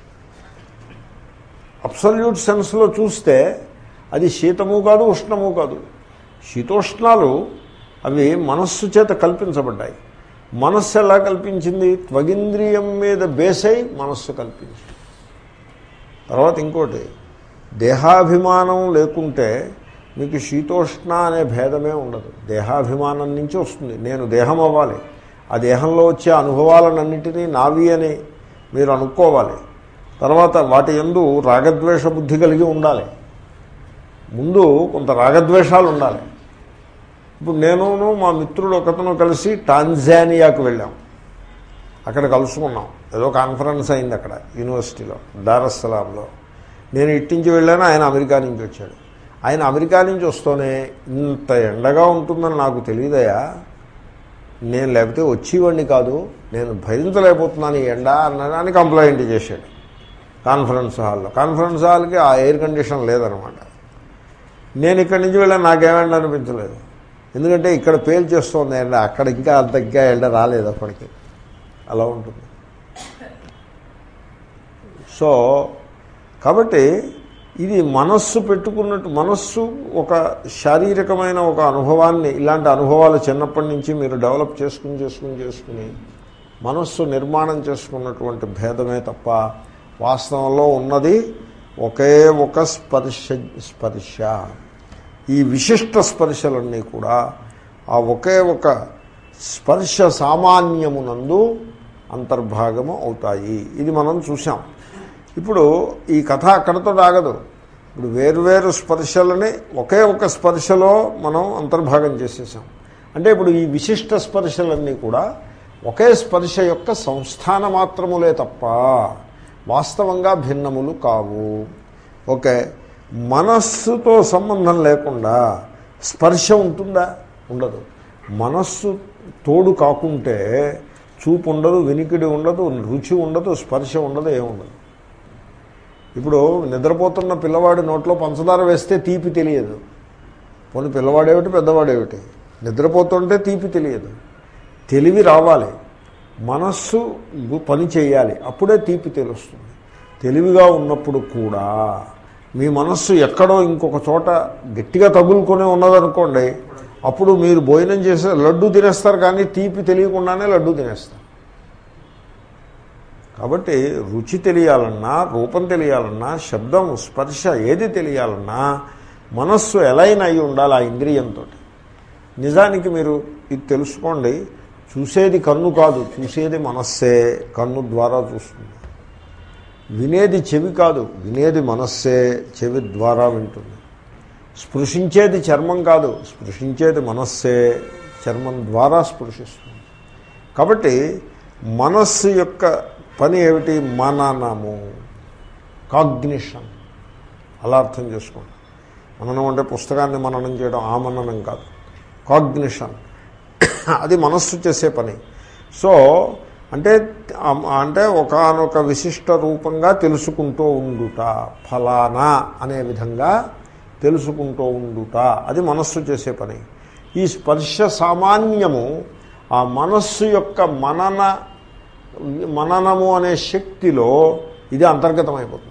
అబ్సల్యూట్ సెన్స్లో చూస్తే అది శీతము కాదు ఉష్ణము కాదు శీతోష్ణాలు అవి మనస్సు చేత కల్పించబడ్డాయి మనస్సు ఎలా కల్పించింది త్వగింద్రియం మీద బేసై మనస్సు కల్పించింది తర్వాత ఇంకోటి దేహాభిమానం లేకుంటే మీకు శీతోష్ణ అనే భేదమే ఉండదు దేహాభిమానం నుంచి వస్తుంది నేను దేహం అవ్వాలి ఆ దేహంలో వచ్చే అనుభవాలన్నింటినీ నావి అని మీరు అనుకోవాలి తర్వాత వాటి ఎందు రాగద్వేష బుద్ధి కలిగి ఉండాలి ముందు కొంత రాగద్వేషాలు ఉండాలి ఇప్పుడు నేనును మా మిత్రుడు ఒకతను కలిసి టాంజానియాకు వెళ్ళాం అక్కడ కలుసుకున్నాం ఏదో కాన్ఫరెన్స్ అయింది అక్కడ యూనివర్సిటీలో దారస్సలాంలో నేను ఇట్టించి వెళ్ళాను ఆయన అమెరికా నుంచి వచ్చాడు ఆయన అమెరికా నుంచి వస్తూనే ఇంత ఎండగా ఉంటుందని నాకు తెలియదయా నేను లేకపోతే వచ్చేవాడిని కాదు నేను భరించలేకపోతున్నాను ఈ ఎండ అన్నదాన్ని కంప్లైంట్ చేశాడు కాన్ఫరెన్స్ హాల్లో కాన్ఫరెన్స్ హాల్కి ఆ ఎయిర్ కండిషన్ లేదనమాట నేను ఇక్కడి నుంచి వెళ్ళాను నాకేమండ అనిపించలేదు ఎందుకంటే ఇక్కడ పేల్ చేస్తోంది ఎండ అక్కడ ఇంకా అంత ఇంకా ఎండ రాలేదు అప్పటికి అలా ఉంటుంది సో కాబట్టి ఇది మనస్సు పెట్టుకున్నట్టు మనస్సు ఒక శారీరకమైన ఒక అనుభవాన్ని ఇలాంటి అనుభవాలు చిన్నప్పటి నుంచి మీరు డెవలప్ చేసుకుని చేసుకుని చేసుకుని మనస్సు నిర్మాణం చేసుకున్నటువంటి భేదమే తప్ప వాస్తవంలో ఉన్నది ఒకే ఒక స్పర్శ స్పర్శ ఈ విశిష్ట స్పర్శలన్నీ కూడా ఆ ఒకే ఒక స్పర్శ సామాన్యమునందు అంతర్భాగము అవుతాయి ఇది మనం చూసాం ఇప్పుడు ఈ కథ అక్కడతో ఆగదు ఇప్పుడు వేరువేరు స్పర్శలని ఒకే ఒక స్పర్శలో మనం అంతర్భాగం చేసేసాం అంటే ఇప్పుడు ఈ విశిష్ట స్పర్శలన్నీ కూడా ఒకే స్పర్శ యొక్క సంస్థాన మాత్రములే తప్ప వాస్తవంగా భిన్నములు కావు ఓకే మనస్సుతో సంబంధం లేకుండా స్పర్శ ఉంటుందా ఉండదు మనస్సు తోడు కాకుంటే చూపు ఉండదు వినికిడి ఉండదు రుచి ఉండదు స్పర్శ ఉండదు ఏముండదు ఇప్పుడు నిద్రపోతున్న పిల్లవాడి నోట్లో పంచదార వేస్తే తీపి తెలియదు పోనీ పిల్లవాడేమిటి పెద్దవాడేమిటి నిద్రపోతుంటే తీపి తెలియదు తెలివి రావాలి మనస్సు గు- పని చేయాలి అప్పుడే తీపి తెలుస్తుంది తెలివిగా ఉన్నప్పుడు కూడా మీ మనస్సు ఎక్కడో ఇంకొక చోట గట్టిగా తగులుకొని ఉన్నదనుకోండి అప్పుడు మీరు భోజనం చేసే లడ్డు తినేస్తారు కానీ తీపి తెలియకుండానే లడ్డు తినేస్తారు కాబట్టి రుచి తెలియాలన్నా రూపం తెలియాలన్నా శబ్దం స్పర్శ ఏది తెలియాలన్నా మనస్సు ఎలైన్ అయి ఉండాలి ఆ ఇంద్రియంతో నిజానికి మీరు ఇది తెలుసుకోండి చూసేది కన్ను కాదు చూసేది మనస్సే కన్ను ద్వారా చూస్తుంది వినేది చెవి కాదు వినేది మనస్సే చెవి ద్వారా వింటుంది స్పృశించేది చర్మం కాదు స్పృశించేది మనస్సే చర్మం ద్వారా స్పృశిస్తుంది కాబట్టి మనస్సు యొక్క పని ఏమిటి మననము కాగ్నిషన్ అలా అర్థం చేసుకోండి మననం అంటే పుస్తకాన్ని మననం చేయడం ఆ మననం కాదు కాగ్నిషన్ అది మనస్సు చేసే పని సో అంటే అమ్- అంటే ఒకానొక విశిష్ట రూపంగా తెలుసుకుంటూ ఉండుట ఫలానా అనే విధంగా తెలుసుకుంటూ ఉండుట అది మనస్సు చేసే పని ఈ స్పర్శ సామాన్యము ఆ మనస్సు యొక్క మనన మననము అనే శక్తిలో ఇది అంతర్గతమైపోతుంది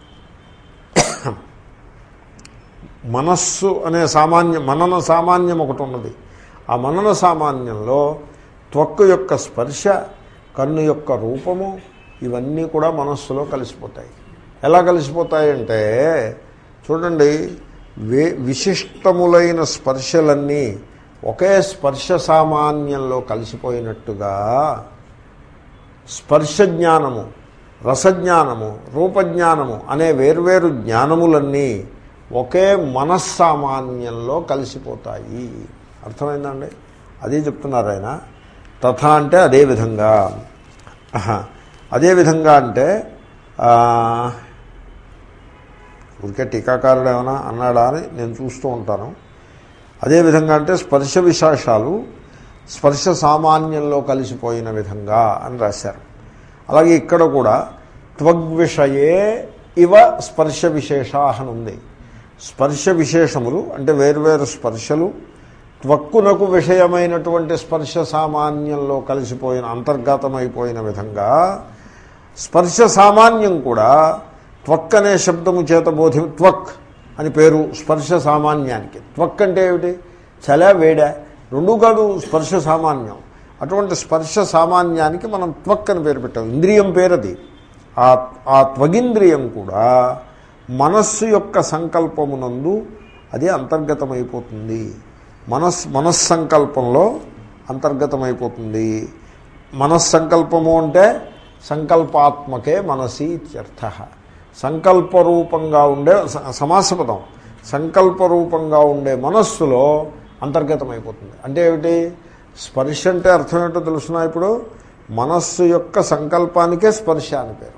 మనస్సు అనే సామాన్యం మనన సామాన్యం ఒకటి ఉన్నది ఆ మనన సామాన్యంలో త్వక్కు యొక్క స్పర్శ కన్ను యొక్క రూపము ఇవన్నీ కూడా మనస్సులో కలిసిపోతాయి ఎలా కలిసిపోతాయంటే చూడండి వే విశిష్టములైన స్పర్శలన్నీ ఒకే స్పర్శ సామాన్యంలో కలిసిపోయినట్టుగా స్పర్శ జ్ఞానము రసజ్ఞానము రూపజ్ఞానము అనే వేర్వేరు జ్ఞానములన్నీ ఒకే మనస్సామాన్యంలో కలిసిపోతాయి అర్థమైందండి అదే చెప్తున్నారు ఆయన తథా అంటే అదే విధంగా ఆహా. అదే విధంగా అంటే ఆ, ఊరికే టీకాకారుడు ఏమైనా అన్నాడా అని నేను చూస్తూ ఉంటాను అదేవిధంగా అంటే స్పర్శ విశేషాలు స్పర్శ సామాన్యంలో కలిసిపోయిన విధంగా అని రాశారు అలాగే ఇక్కడ కూడా త్వగ్విషయే ఇవ స్పర్శ విశేషా అని ఉంది స్పర్శ విశేషములు అంటే వేర్వేరు స్పర్శలు త్వక్కునకు విషయమైనటువంటి స్పర్శ సామాన్యంలో కలిసిపోయిన అంతర్గతమైపోయిన విధంగా స్పర్శ సామాన్యం కూడా త్వక్ అనే శబ్దము చేత బోధి త్వక్ అని పేరు స్పర్శ సామాన్యానికి త్వక్ అంటే ఏమిటి చల వేడ రెండు కాదు స్పర్శ సామాన్యం అటువంటి స్పర్శ సామాన్యానికి మనం త్వక్ అని పేరు పెట్టాం ఇంద్రియం పేరది ఆ ఆ త్వగింద్రియం కూడా మనస్సు యొక్క సంకల్పమునందు అది అంతర్గతమైపోతుంది మనస్ మనస్సంకల్పంలో అంతర్గతమైపోతుంది మనస్సంకల్పము అంటే సంకల్పాత్మకే మనసి ఇత్యర్థ సంకల్పరూపంగా ఉండే స- సమాసపదం సంకల్పరూపంగా ఉండే మనస్సులో అంతర్గతమైపోతుంది అంటే ఏమిటి స్పర్శ అంటే అర్థం ఏంటో తెలుసునా ఇప్పుడు మనస్సు యొక్క సంకల్పానికే స్పర్శ అని పేరు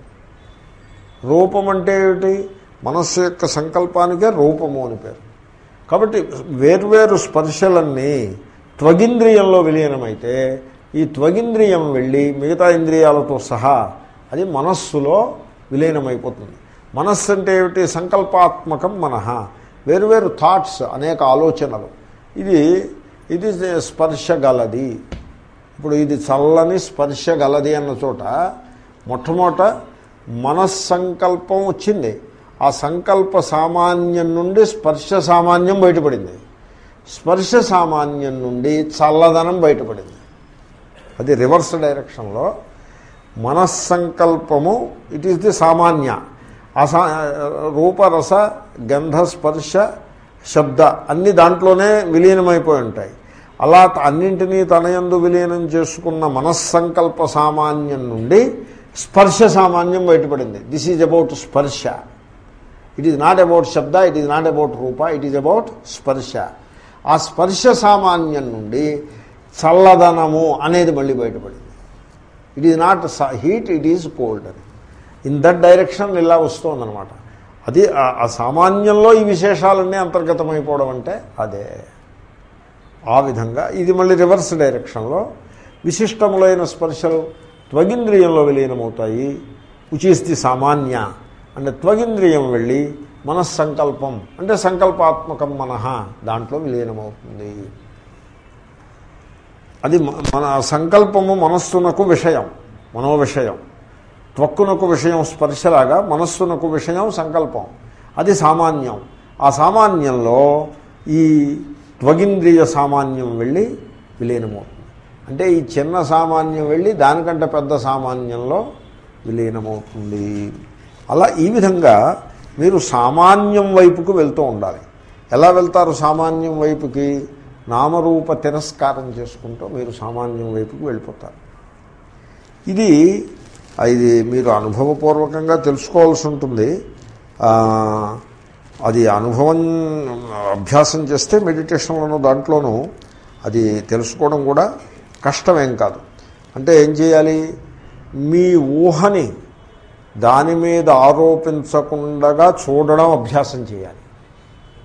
రూపం అంటే ఏమిటి మనస్సు యొక్క సంకల్పానికే రూపము అని పేరు కాబట్టి వేర్వేరు స్పర్శలన్నీ త్వగింద్రియంలో విలీనమైతే ఈ త్వగింద్రియం వెళ్ళి మిగతా ఇంద్రియాలతో సహా అది మనస్సులో విలీనమైపోతుంది మనస్సు అంటే ఏమిటి సంకల్పాత్మకం మనహ వేరువేరు థాట్స్ అనేక ఆలోచనలు ఇది ఇది స్పర్శ గలది ఇప్పుడు ఇది చల్లని స్పర్శ గలది అన్న చోట మొట్టమొదట మనస్సంకల్పం వచ్చింది ఆ సంకల్ప సామాన్యం నుండి స్పర్శ సామాన్యం బయటపడింది స్పర్శ సామాన్యం నుండి చల్లదనం బయటపడింది అది రివర్స్ డైరెక్షన్లో మనస్సంకల్పము ఇట్ ఈస్ ది సామాన్య అసా రూపరస గంధ స్పర్శ శబ్ద అన్ని దాంట్లోనే విలీనమైపోయి ఉంటాయి అలా త- అన్నింటినీ తనయందు విలీనం చేసుకున్న మనస్సంకల్ప సామాన్యం నుండి స్పర్శ సామాన్యం బయటపడింది దిస్ ఈజ్ అబౌట్ స్పర్శ ఇట్ ఈజ్ నాట్ అబౌట్ శబ్ద ఇట్ ఈజ్ నాట్ అబౌట్ రూప ఇట్ ఈజ్ అబౌట్ స్పర్శ ఆ స్పర్శ సామాన్యం నుండి చల్లదనము అనేది మళ్ళీ బయటపడింది it is not heat it is cold అని ఇన్ దట్ డైరెక్షన్ ఇలా వస్తుందన్నమాట అది ఆ- ఆ సామాన్యంలో ఈ విశేషాలన్నీ అంతర్గతమైపోవడం అంటే అదే ఆ విధంగా ఇది మళ్ళీ రివర్స్ డైరెక్షన్లో విశిష్టములైన స్పర్శలు త్వగింద్రియంలో విలీనమవుతాయి విచ్ ఈస్ ది సామాన్య అంటే త్వగింద్రియం వెళ్ళి మనస్సంకల్పం అంటే సంకల్పాత్మకం మనః దాంట్లో విలీనమవుతుంది అది మ- మన సంకల్పము మనస్సునకు విషయం మనో విషయం త్వక్కునకు విషయం స్పర్శలాగా మనస్సునకు విషయం సంకల్పం అది సామాన్యం ఆ సామాన్యంలో ఈ త్వగింద్రియ సామాన్యం వెళ్ళి విలీనమవుతుంది అంటే ఈ చిన్న సామాన్యం వెళ్ళి దానికంటే పెద్ద సామాన్యంలో విలీనమవుతుంది అలా ఈ విధంగా మీరు సామాన్యం వైపుకు వెళ్తూ ఉండాలి ఎలా వెళ్తారు సామాన్యం వైపుకి నామరూప తిరస్కారం చేసుకుంటూ మీరు సామాన్యం వైపుకి వెళ్ళిపోతారు ఇది ఇది మీరు అనుభవపూర్వకంగా తెలుసుకోవాల్సి ఉంటుంది ఆ, అది అనుభవం అభ్యాసం చేస్తే మెడిటేషన్లోనూ దాంట్లోనూ అది తెలుసుకోవడం కూడా కష్టమేం కాదు అంటే ఏం చేయాలి మీ ఊహని దాని మీద ఆరోపించకుండా చూడడం అభ్యాసం చేయాలి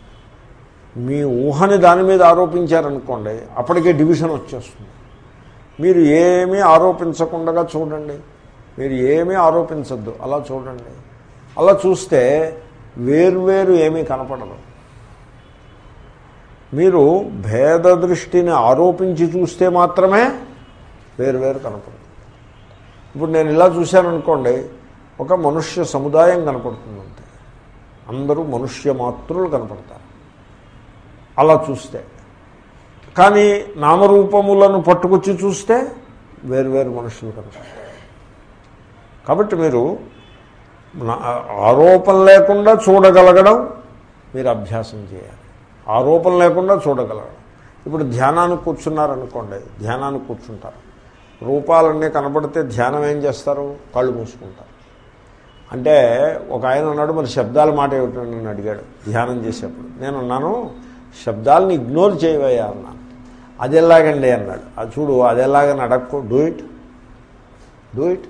మీ ఊహని దాని మీద ఆరోపించారనుకోండి అప్పటికే డివిజన్ వచ్చేస్తుంది మీరు ఏమీ ఆరోపించకుండా చూడండి మీరు ఏమీ ఆరోపించద్దు అలా చూడండి అలా చూస్తే వేర్వేరు ఏమీ కనపడదు మీరు భేద దృష్టిని ఆరోపించి చూస్తే మాత్రమే వేరువేరు కనపడుతుంది ఇప్పుడు నేను ఇలా చూశాను అనుకోండి ఒక మనుష్య సముదాయం కనపడుతుంది అంతే అందరూ మనుష్య మాతృలు కనపడతారు అలా చూస్తే కానీ నామరూపములను పట్టుకొచ్చి చూస్తే వేరువేరు మనుషులు కనపడతారు కాబట్టి మీరు నా- ఆరోపణ లేకుండా చూడగలగడం మీరు అభ్యాసం చేయాలి ఆరోపణ లేకుండా చూడగలగడం ఇప్పుడు ధ్యానానికి కూర్చున్నారనుకోండి ధ్యానానికి కూర్చుంటారు రూపాలన్నీ కనపడితే ధ్యానం ఏం చేస్తారు కళ్ళు మూసుకుంటారు అంటే ఒక ఆయన ఉన్నాడు మరి శబ్దాల మాట ఏమిటో నన్ను అడిగాడు ధ్యానం చేసేప్పుడు నేను అన్నాను శబ్దాలను ఇగ్నోర్ చేయవయ్యా అన్నాను అది ఎలాగండి అన్నాడు అది చూడు అది ఎలాగని అడక్కు డూ ఇట్ డూ ఇట్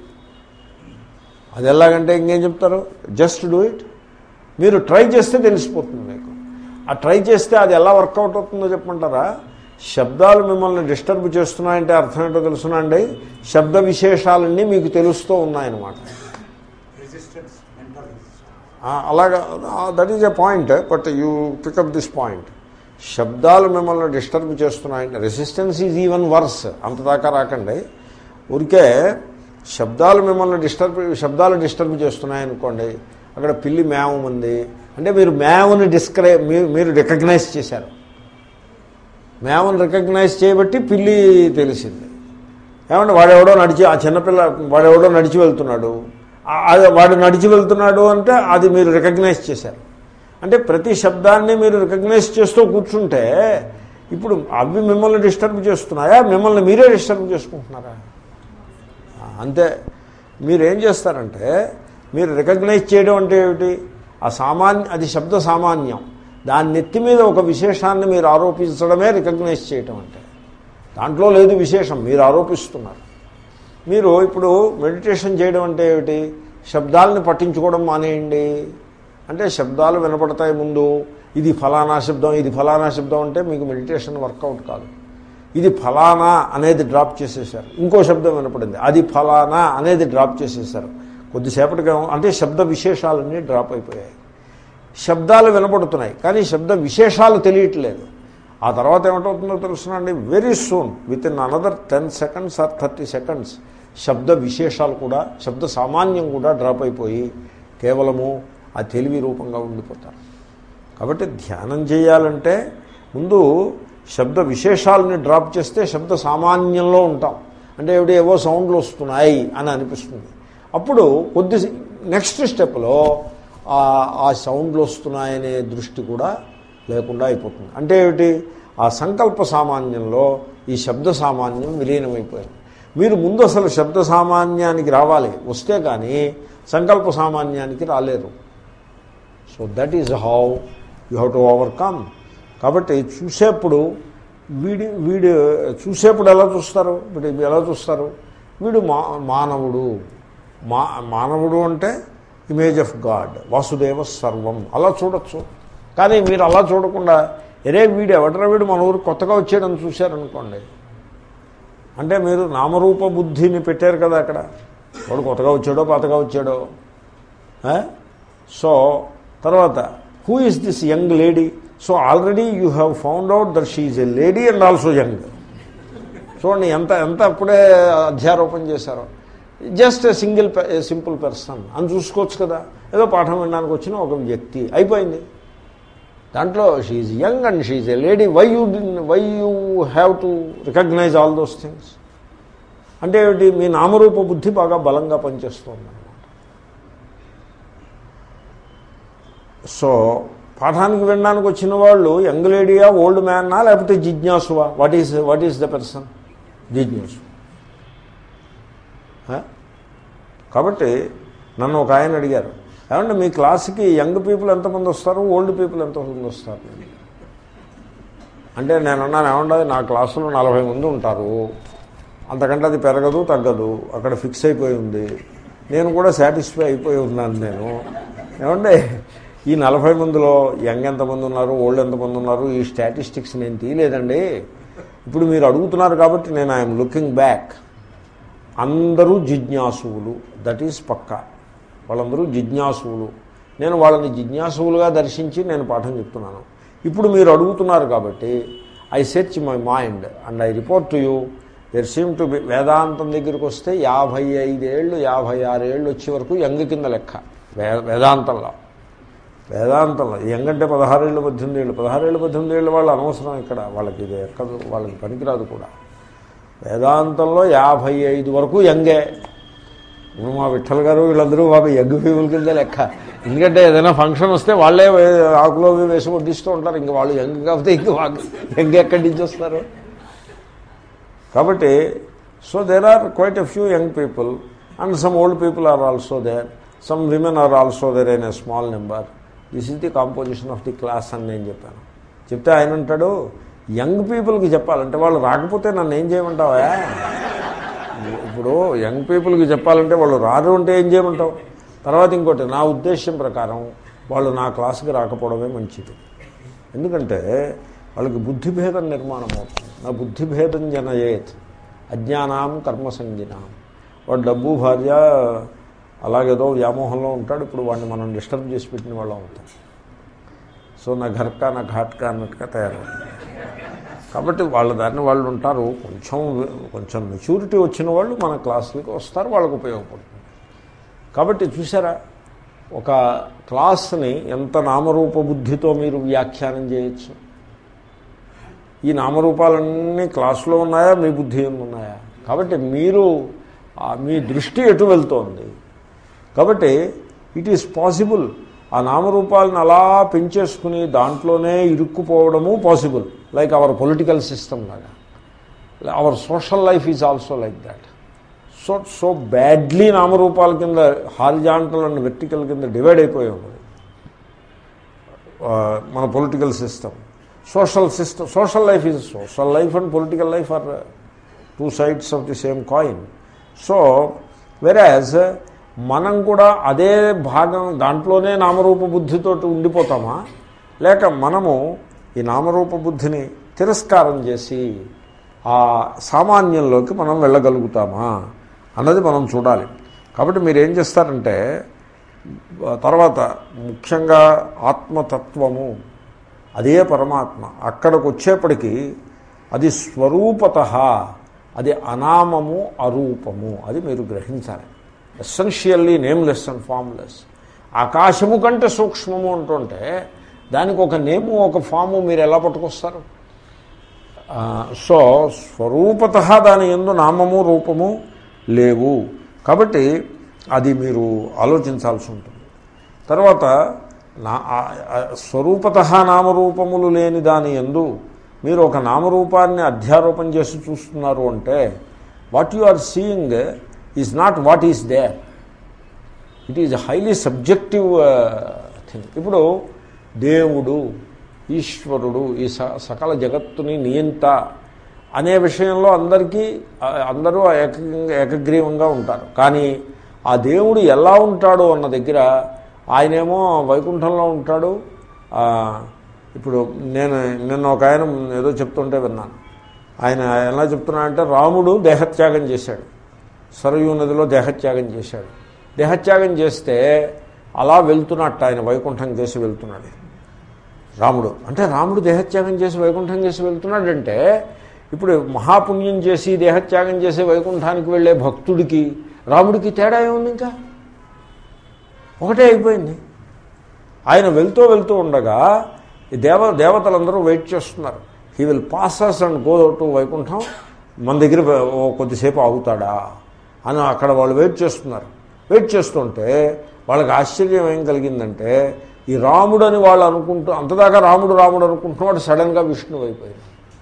అది ఎలాగంటే ఇంకేం చెప్తారు జస్ట్ డూ ఇట్ మీరు ట్రై చేస్తే తెలిసిపోతుంది మీకు ఆ ట్రై చేస్తే అది ఎలా వర్కౌట్ అవుతుందో చెప్పమంటారా శబ్దాలు మిమ్మల్ని డిస్టర్బ్ చేస్తున్నాయంటే అర్థం ఏంటో తెలుసునండి శబ్ద విశేషాలన్నీ మీకు తెలుస్తూ ఉన్నాయన్నమాట resistance, mental resistance. ఆ, అలాగా that is a point but you pick up this point శబ్దాలు మిమ్మల్ని డిస్టర్బ్ చేస్తున్నాయంటే రెసిస్టెన్స్ ఈజ్ ఈవెన్ వర్స్ అంతదాకా రాకండి ఊరికే శబ్దాలు మిమ్మల్ని డిస్టర్బ్ శబ్దాలు డిస్టర్బ్ చేస్తున్నాయనుకోండి అక్కడ పిల్లి మేవం ఉంది అంటే మీరు మేవని డిస్క్రై మీరు రికగ్నైజ్ చేశారు మేవని రికగ్నైజ్ చేయబట్టి పిల్లి తెలిసింది ఏమంటే వాడెవడో నడిచి ఆ చిన్నపిల్ల వాడెవడో నడిచి వెళ్తున్నాడు ఆ- అది వాడు నడిచి వెళ్తున్నాడు అంటే అది మీరు రికగ్నైజ్ చేశారు అంటే ప్రతి శబ్దాన్ని మీరు రికగ్నైజ్ చేస్తూ కూర్చుంటే ఇప్పుడు అవి మిమ్మల్ని డిస్టర్బ్ చేస్తున్నాయా మిమ్మల్ని మీరే డిస్టర్బ్ చేసుకుంటున్నారా ఆ, అంతే మీరు ఏం చేస్తారంటే మీరు రికగ్నైజ్ చేయడం అంటే ఏమిటి ఆ సామాన్య అది శబ్ద సామాన్యం దాని నెత్తి మీద ఒక విశేషాన్ని మీరు ఆరోపించడమే రికగ్నైజ్ చేయటం అంటే దాంట్లో లేదు విశేషం మీరు ఆరోపిస్తున్నారు మీరు ఇప్పుడు మెడిటేషన్ చేయడం అంటే ఏమిటి శబ్దాలని పట్టించుకోవడం మానేయండి అంటే శబ్దాలు వినపడతాయి ముందు ఇది ఫలానా శబ్దం ఇది ఫలానా శబ్దం అంటే మీకు మెడిటేషన్ వర్కౌట్ కాదు ఇది ఫలానా అనేది డ్రాప్ చేసేసారు ఇంకో శబ్దం వినపడింది అది ఫలానా అనేది డ్రాప్ చేసేసారు కొద్దిసేపటిగా అంటే శబ్ద విశేషాలన్నీ డ్రాప్ అయిపోయాయి శబ్దాలు వినపడుతున్నాయి కానీ శబ్ద విశేషాలు తెలియట్లేదు ఆ తర్వాత ఏమిటవుతుందో తెలుసునండి very soon within another ten seconds or thirty seconds శబ్ద విశేషాలు కూడా శబ్ద సామాన్యం కూడా డ్రాప్ అయిపోయి కేవలము ఆ తెలివి రూపంగా ఉండిపోతారు కాబట్టి ధ్యానం చేయాలంటే ముందు శబ్ద విశేషాలని డ్రాప్ చేస్తే శబ్ద సామాన్యంలో ఉంటాం అంటే ఏమిటి ఏవో సౌండ్లు వస్తున్నాయి అని అనిపిస్తుంది అప్పుడు కొద్ది నెక్స్ట్ స్టెప్లో ఆ- ఆ సౌండ్లు వస్తున్నాయనే దృష్టి కూడా లేకుండా అయిపోతుంది అంటే ఏమిటి ఆ సంకల్ప సామాన్యంలో ఈ శబ్ద సామాన్యం విలీనమైపోయింది మీరు ముందు అసలు శబ్ద సామాన్యానికి రావాలి వస్తే కానీ సంకల్ప సామాన్యానికి రాలేరు so that is how you have to overcome కాబట్టి చూసేప్పుడు వీడి వీడు చూసేప్పుడు ఎలా చూస్తారు వీడు ఎలా చూస్తారు వీడు మా మానవుడు మా మానవుడు అంటే ఇమేజ్ ఆఫ్ గాడ్ వాసుదేవ సర్వం అలా చూడొచ్చు కానీ మీరు అలా చూడకుండా ఎరే వీడు ఎవడరా వీడు మన ఊరు కొత్తగా వచ్చాడని చూశారనుకోండి అంటే మీరు నామరూప బుద్ధిని పెట్టారు కదా అక్కడ వాడు కొత్తగా వచ్చాడో పాతగా వచ్చాడో ఆ? సో తర్వాత who is this young lady so already you have found out that she is a lady and also young చూడండి ఎంత ఎంత అప్పుడే అధ్యారోపణ చేశారో జస్ట్ సింగిల్ సింపుల్ పర్సన్ అని చూసుకోవచ్చు కదా ఏదో పాఠం వినడానికి వచ్చిన ఒక వ్యక్తి అయిపోయింది దాంట్లో she's young and she's a lady why you why you have to recognise all those things అంటే ఏమిటి మీ నామరూప బుద్ధి బాగా బలంగా పనిచేస్తుంది అనమాట సో పాఠానికి వినడానికి వచ్చిన వాళ్ళు యంగ్ లేడీయా ఓల్డ్ మ్యాన్నా లేకపోతే జిజ్ఞాసువా what is what is the person జిజ్ఞాసు హ? కాబట్టి నన్ను ఒక ఆయన అడిగారు ఏమంటే మీ క్లాస్కి యంగ్ పీపుల్ ఎంతమంది వస్తారు ఓల్డ్ పీపుల్ ఎంతమంది వస్తారు అంటే నేను అన్నాను ఏమంటే నా క్లాసులో నలభై మంది ఉంటారు అంతకంటే అది పెరగదు తగ్గదు అక్కడ ఫిక్స్ అయిపోయి ఉంది నేను కూడా సాటిస్ఫై అయిపోయి ఉన్నాను నేను ఏమంటే ఈ నలభై మందిలో యంగ్ ఎంతమంది ఉన్నారు ఓల్డ్ ఎంతమంది ఉన్నారు ఈ స్టాటిస్టిక్స్ నేను తీయలేదండి ఇప్పుడు మీరు అడుగుతున్నారు కాబట్టి నేను ఐఎమ్ లుకింగ్ బ్యాక్ అందరూ జిజ్ఞాసువులు దట్ ఈస్ పక్కా వాళ్ళందరూ జిజ్ఞాసువులు నేను వాళ్ళని జిజ్ఞాసువులుగా దర్శించి నేను పాఠం చెప్తున్నాను ఇప్పుడు మీరు అడుగుతున్నారు కాబట్టి I search my mind and I report to you there seem to be వేదాంతం దగ్గరికి వస్తే యాభై ఐదేళ్ళు యాభై ఆరేళ్ళు వచ్చే వరకు యంగ్ కింద లెక్క వే వేదాంతంలో వేదాంతంలో ఎంగంటే పదహారేళ్ళు పద్దెనిమిది ఏళ్ళు పదహారేళ్ళు పద్దెనిమిది ఏళ్ళు వాళ్ళు అనవసరం ఇక్కడ వాళ్ళకి ఇది ఎక్కదు వాళ్ళకి పనికిరాదు కూడా వేదాంతంలో యాభై ఐదు వరకు యంగే ఇప్పుడు మా విఠల్ గారు వీళ్ళందరూ బాబు యంగ్ పీపుల్ కింద లెక్క ఎందుకంటే ఏదైనా ఫంక్షన్ వస్తే వాళ్ళే వే- ఆకులో అవి వేసి వడ్డిస్తూ ఉంటారు ఇంక వాళ్ళు యంగ్ కాకపోతే ఇంక వాళ్ళు యంగ్ ఎక్కడి నుంచి వస్తారు కాబట్టి so there are quite a few young people and some old people are also there some women are also there in a small number this is the composition of the class అని నేను చెప్పాను చెప్తే ఆయన అంటాడు యంగ్ పీపుల్కి చెప్పాలంటే వాళ్ళు రాకపోతే నన్ను ఏం చేయమంటావా ఇప్పుడు యంగ్ పీపుల్కి చెప్పాలంటే వాళ్ళు రారు అంటే ఏం చేయమంటావు తర్వాత ఇంకోటి నా ఉద్దేశం ప్రకారం వాళ్ళు నా క్లాస్కి రాకపోవడమే మంచిది ఎందుకంటే వాళ్ళకి బుద్ధిభేదం నిర్మాణం అవుతుంది నా బుద్ధిభేదం జనయేత్ అజ్ఞానాం కర్మసంగినాం వాడు డబ్బు భార్య అలాగేదో వ్యామోహంలో ఉంటాడు ఇప్పుడు వాడిని మనం డిస్టర్బ్ చేసి పెట్టిన వాళ్ళం అవుతాం సో నా ఘర్కా నా ఘాట్కా అన్నట్టుగా తయారవుతుంది కాబట్టి వాళ్ళ దాన్ని వాళ్ళు ఉంటారు కొంచెం కొంచెం మెచ్యూరిటీ వచ్చిన వాళ్ళు మన క్లాసులకి వస్తారు వాళ్ళకు ఉపయోగపడుతుంది కాబట్టి చూసారా ఒక క్లాస్ని ఎంత నామరూప బుద్ధితో మీరు వ్యాఖ్యానం చేయొచ్చు ఈ నామరూపాలన్నీ క్లాసులో ఉన్నాయా మీ బుద్ధి ఎందు ఉన్నాయా కాబట్టి మీరు ఆ మీ దృష్టి ఎటు వెళ్తోంది కాబట్టి ఇట్ ఈస్ పాసిబుల్ ఆ నామరూపాలను అలా పెంచేసుకుని దాంట్లోనే ఇరుక్కుపోవడము possible like our political system లాగా our social life is also like that so so badly నామరూపాల కింద హారిజాంటల్ అండ్ వెర్టికల్ కింద డివైడ్ అయిపోయి ఉన్నది ఆ, మన political system social system social life is social life and political life are two sides of the same coin so వెరాజ్ మనం కూడా అదే భాగం దాంట్లోనే నామరూప బుద్ధితో ఉండిపోతామా లేక మనము ఈ నామరూప బుద్ధిని తిరస్కారం చేసి ఆ సామాన్యంలోకి మనం వెళ్ళగలుగుతామా అన్నది మనం చూడాలి కాబట్టి మీరు ఏం చేస్తారంటే తర్వాత ముఖ్యంగా ఆత్మతత్వము అదే పరమాత్మ అక్కడికి వచ్చేప్పటికీ అది స్వరూపత అది అనామము అరూపము అది మీరు గ్రహించాలి ఎస్సెన్షియల్లీ నేమ్లెస్ అండ్ ఫామ్లెస్ ఆకాశము కంటే సూక్ష్మము అంటుంటే దానికి ఒక నేము ఒక ఫాము మీరు ఎలా పట్టుకొస్తారు ఆ, సో స్వరూపత దాని ఎందు నామము రూపము లేవు కాబట్టి అది మీరు ఆలోచించాల్సి ఉంటుంది తర్వాత నా స్వరూపత నామరూపములు లేని దాని ఎందు మీరు ఒక నామరూపాన్ని అధ్యారోపణ చేసి చూస్తున్నారు అంటే what you are seeing is not what is there it is highly subjective thing ఇప్పుడు దేవుడు ఈశ్వరుడు ఈ స సకల జగత్తుని నియంత అనే విషయంలో అందరికీ ఆ, అందరూ ఏకంగా ఏకగ్రీవంగా ఉంటారు కానీ ఆ దేవుడు ఎలా ఉంటాడు అన్న దగ్గర ఆయనేమో వైకుంఠంలో ఉంటాడు ఆ, ఇప్పుడు నేను నిన్న ఒక ఆయన ఏదో చెప్తుంటే విన్నాను ఆయన ఎలా చెప్తున్నాడంటే రాముడు దేహత్యాగం చేశాడు సరయూ నదిలో దేహత్యాగం చేశాడు దేహత్యాగం చేస్తే అలా వెళ్తున్నట్టు ఆయన వైకుంఠం చేసి వెళ్తున్నాడు రాముడు అంటే రాముడు దేహత్యాగం చేసి వైకుంఠం చేసి వెళ్తున్నాడంటే ఇప్పుడు మహాపుణ్యం చేసి దేహత్యాగం చేసి వైకుంఠానికి వెళ్ళే భక్తుడికి రాముడికి తేడా ఏముంది ఇంకా ఒకటే అయిపోయింది ఆయన వెళ్తూ వెళ్తూ ఉండగా ఈ దేవ దేవతలందరూ వెయిట్ చేస్తున్నారు he will passes and go to Vaikuntham మన దగ్గర ఓ కొద్దిసేపు ఆగుతాడా అని అక్కడ వాళ్ళు వెయిట్ చేస్తున్నారు వెయిట్ చేస్తుంటే వాళ్ళకి ఆశ్చర్యం ఏం కలిగిందంటే ఈ రాముడు అని వాళ్ళు అనుకుంటూ అంతదాకా రాముడు రాముడు అనుకుంటున్నాడు సడన్గా విష్ణువు అయిపోయింది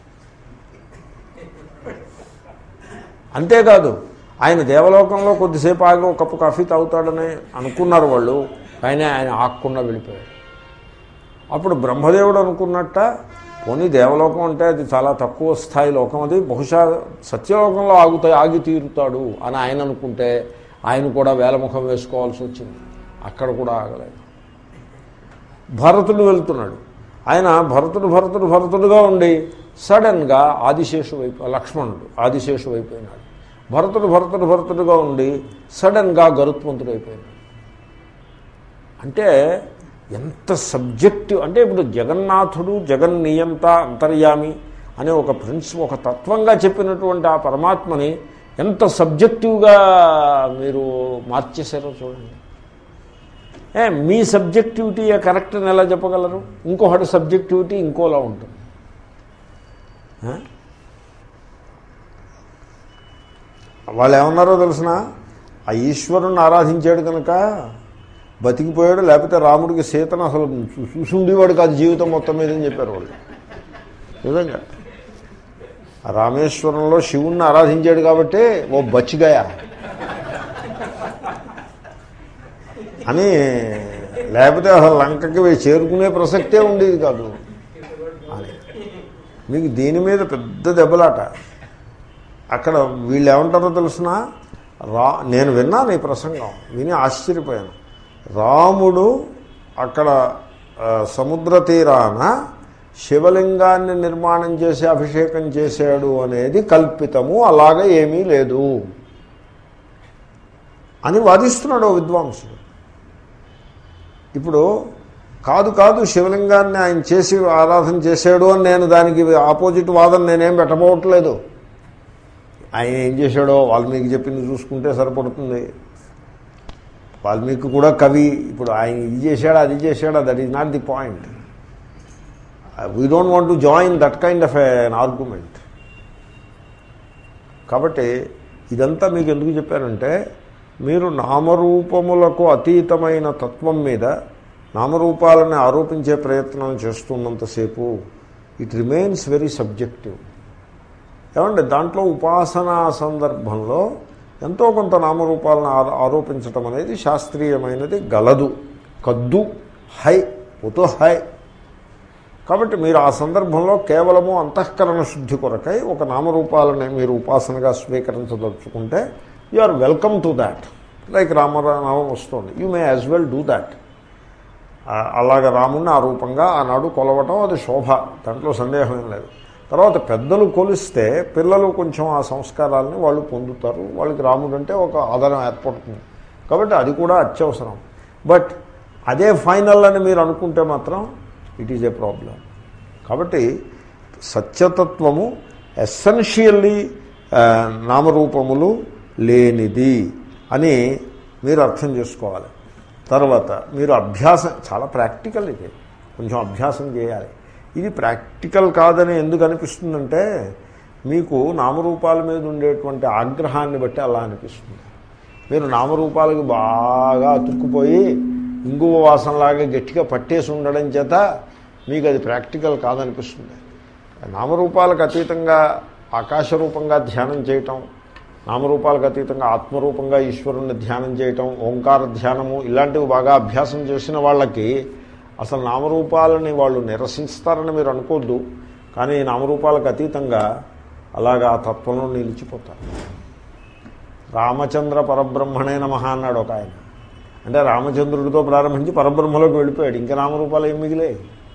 అంతేకాదు ఆయన దేవలోకంలో కొద్దిసేపు ఆగి ఒక కప్పు కాఫీ తాగుతాడని అనుకున్నారు వాళ్ళు కానీ ఆయన ఆగకుండా వెళ్ళిపోయాడు అప్పుడు బ్రహ్మదేవుడు అనుకున్నట్ట పోనీ దేవలోకం అంటే అది చాలా తక్కువ స్థాయి లోకం అది బహుశా సత్యలోకంలో ఆగుతాయి ఆగి తీరుతాడు అని ఆయన అనుకుంటే ఆయన కూడా వేలముఖం వేసుకోవాల్సి వచ్చింది అక్కడ కూడా ఆగలేదు భరతుడు వెళ్తున్నాడు ఆయన భరతుడు భరతుడు భరతుడుగా ఉండి సడన్గా ఆదిశేషు వైపు లక్ష్మణుడు ఆదిశేషు అయిపోయినాడు భరతుడు భరతుడు భరతుడుగా ఉండి సడన్గా గరుత్మంతుడు అయిపోయినాడు అంటే ఎంత సబ్జెక్టివ్ అంటే ఇప్పుడు జగన్నాథుడు జగన్నియంత అంతర్యామి అనే ఒక ప్రిన్సిపల్ ఒక తత్వంగా చెప్పినటువంటి ఆ పరమాత్మని ఎంత సబ్జెక్టివ్గా మీరు మార్చేశారో చూడండి ఏ మీ సబ్జెక్టివిటీ కరెక్ట్ అని ఎలా చెప్పగలరు ఇంకొకటి సబ్జెక్టివిటీ ఇంకోలా ఉంటుంది ఆ? వాళ్ళు ఏమన్నారో తెలిసిన ఆ ఈశ్వరుణ్ణి ఆరాధించాడు కనుక బతికిపోయాడు లేకపోతే రాముడికి సీతను అసలు చూ- చూసి ఉండేవాడు కాదు జీవితం మొత్తం మీద అని చెప్పారు వాళ్ళు నిజంగా ఆ రామేశ్వరంలో శివుణ్ణి ఆరాధించాడు కాబట్టి ఓ బచ్చిగాయ అని లేకపోతే అసలు లంకకి పోయి చేరుకునే ప్రసక్తే ఉండేది కాదు అని మీకు దీని మీద పెద్ద దెబ్బలాట అక్కడ వీళ్ళు ఏమంటారో తెలుసిన రా నేను విన్నాను ఈ ప్రసంగం విని ఆశ్చర్యపోయాను రాముడు అక్కడ ఆ, సముద్ర తీరాన శివలింగాన్ని నిర్మాణం చేసి అభిషేకం చేశాడు అనేది కల్పితము అలాగ ఏమీ లేదు అని వాదిస్తున్నాడు ఓ విద్వాంసుడు ఇప్పుడు కాదు కాదు శివలింగాన్ని ఆయన చేసి ఆరాధన చేశాడు అని నేను దానికి ఆపోజిట్ వాదన నేనేం పెట్టబోవట్లేదు ఆయన ఏం చేశాడో వాల్మీకి చెప్పింది చూసుకుంటే సరిపడుతుంది వాల్మీకి కూడా కవి ఇప్పుడు ఆయన ఇది చేశాడా అది చేశాడా that is not the point we don't want to join that kind of an argument కాబట్టి ఇదంతా మీకు ఎందుకు చెప్పానంటే మీరు నామరూపములకు అతీతమైన తత్వం మీద నామరూపాలని ఆరోపించే ప్రయత్నం చేస్తున్నంతసేపు ఇట్ రిమైన్స్ వెరీ సబ్జెక్టివ్ ఏమండి దాంట్లో ఉపాసనా సందర్భంలో ఎంతో కొంత నామరూపాలను ఆరో- ఆరోపించటం అనేది శాస్త్రీయమైనది గలదు కద్దు హై ఉతో హై కాబట్టి మీరు ఆ సందర్భంలో కేవలము అంతఃకరణ శుద్ధి కొరకై ఒక నామరూపాలని మీరు ఉపాసనగా స్వీకరించదలుచుకుంటే you are welcome to that like రామనామం వస్తుంది you may as well do that అలాగ రాముణ్ణి ఆ రూపంగా ఆనాడు కొలవటం అది శోభ దాంట్లో సందేహం ఏం లేదు తర్వాత పెద్దలు కొలిస్తే పిల్లలు కొంచెం ఆ సంస్కారాలని వాళ్ళు పొందుతారు వాళ్ళకి రాముడు అంటే ఒక ఆధారం ఏర్పడుతుంది కాబట్టి అది కూడా అత్యవసరం బట్ అదే ఫైనల్ అని మీరు అనుకుంటే మాత్రం ఇట్ ఈజ్ ఏ ప్రాబ్లం కాబట్టి సత్యతత్వము ఎస్సెన్షియల్లీ నామరూపములు లేనిది అని మీరు అర్థం చేసుకోవాలి తర్వాత మీరు అభ్యాసం చాలా ప్రాక్టికల్ ఇది కొంచెం అభ్యాసం చేయాలి ఇది ప్రాక్టికల్ కాదని ఎందుకు అనిపిస్తుందంటే మీకు నామరూపాల మీద ఉండేటువంటి ఆగ్రహాన్ని బట్టి అలా అనిపిస్తుంది మీరు నామరూపాలకు బాగా అతుక్కుపోయి ఇంగువ వాసనలాగా గట్టిగా పట్టేసి ఉండడం చేత మీకు అది ప్రాక్టికల్ కాదనిపిస్తుంది నామరూపాలకు అతీతంగా ఆకాశ రూపంగా ధ్యానం చేయటం నామరూపాలకు అతీతంగా ఆత్మరూపంగా ఈశ్వరుణ్ణి ధ్యానం చేయటం ఓంకార ధ్యానము ఇలాంటివి బాగా అభ్యాసం చేసిన వాళ్ళకి అసలు నామరూపాలని వాళ్ళు నిరసిస్తారని మీరు అనుకోద్దు కానీ నామరూపాలకు అతీతంగా అలాగా ఆ తత్వంలో నిలిచిపోతారు రామచంద్ర పరబ్రహ్మణే నమః అన్నాడు ఒక ఆయన అంటే రామచంద్రుడితో ప్రారంభించి పరబ్రహ్మలోకి వెళ్ళిపోయాడు ఇంకా నామరూపాలు ఏం మిగిలే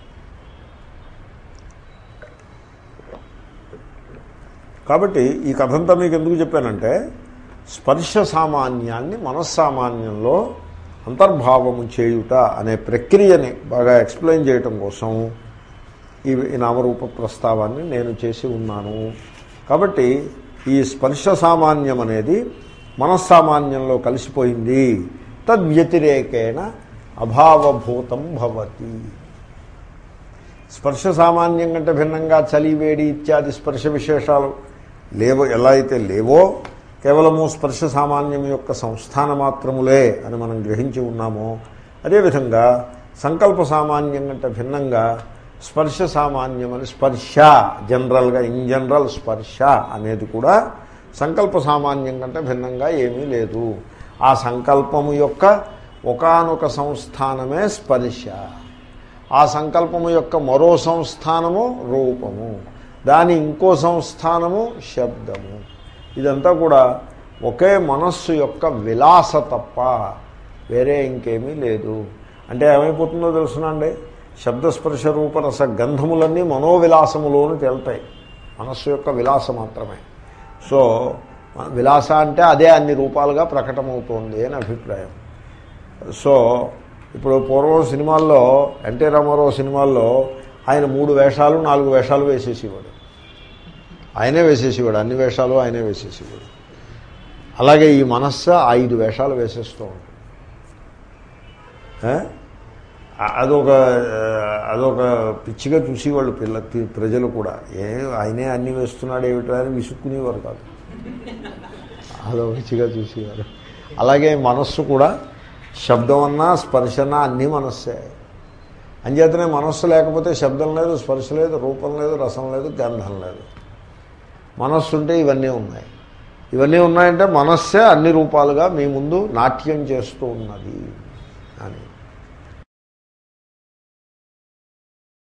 కాబట్టి ఈ కథంతా మీకు ఎందుకు చెప్పానంటే స్పర్శ సామాన్యాన్ని మనస్సామాన్యంలో అంతర్భావము చేయుట అనే ప్రక్రియని బాగా ఎక్స్ప్లెయిన్ చేయటం కోసం ఈ ఈ నామరూప ప్రస్తావాన్ని నేను చేసి ఉన్నాను కాబట్టి ఈ స్పర్శ సామాన్యం అనేది మనస్సామాన్యంలో కలిసిపోయింది తద్వ్యతిరేకేణ అభావభూతం భవతి స్పర్శ సామాన్యం కంటే భిన్నంగా చలి వేడి ఇత్యాది స్పర్శ విశేషాలు లేవో ఎలా అయితే లేవో కేవలము స్పర్శ సామాన్యం యొక్క సంస్థాన మాత్రములే అని మనం గ్రహించి ఉన్నామో అదేవిధంగా సంకల్ప సామాన్యం కంటే భిన్నంగా స్పర్శ సామాన్యం అని స్పర్శ జనరల్గా ఇన్ జనరల్ స్పర్శ అనేది కూడా సంకల్ప సామాన్యం కంటే భిన్నంగా ఏమీ లేదు ఆ సంకల్పము యొక్క ఒకానొక సంస్థానమే స్పర్శ ఆ సంకల్పము యొక్క మరో సంస్థానము రూపము దాని ఇంకో సంస్థానము శబ్దము ఇదంతా కూడా ఒకే మనస్సు యొక్క విలాస తప్ప వేరే ఇంకేమీ లేదు అంటే ఏమైపోతుందో తెలుసునండి శబ్దస్పర్శ రూపరస గంధములన్నీ మనోవిలాసములోని తేలుతాయి మనస్సు యొక్క విలాస మాత్రమే సో విలాస అంటే అదే అన్ని రూపాలుగా ప్రకటమవుతోంది అని అభిప్రాయం సో ఇప్పుడు పూర్వం సినిమాల్లో ఎన్టీ రామారావు సినిమాల్లో ఆయన మూడు వేషాలు నాలుగు వేషాలు వేసేసేవాడు ఆయనే వేసేసేవాడు అన్ని వేషాలు ఆయనే వేసేసేవాడు అలాగే ఈ మనస్సు ఐదు వేషాలు వేసేస్తూ ఉంటుంది ఏ? అ- అదొక ఆ, అదొక పిచ్చిగా చూసేవాళ్ళు పిల్ల పి- ప్రజలు కూడా ఏ ఆయనే అన్ని వేస్తున్నాడు ఏమిటో అని విసుక్కునేవారు కాదు అదొక పిచ్చిగా చూసేవారు అలాగే మనస్సు కూడా శబ్దం అన్నా స్పర్శ అన్నా అన్నీ మనస్సే అంచేతనే మనస్సు లేకపోతే శబ్దం లేదు స్పర్శ లేదు రూపం లేదు రసం లేదు గంధం లేదు మనస్సు ఉంటే ఇవన్నీ ఉన్నాయి ఇవన్నీ ఉన్నాయంటే మనస్సే అన్ని రూపాలుగా మీ ముందు నాట్యం చేస్తూ ఉన్నది అని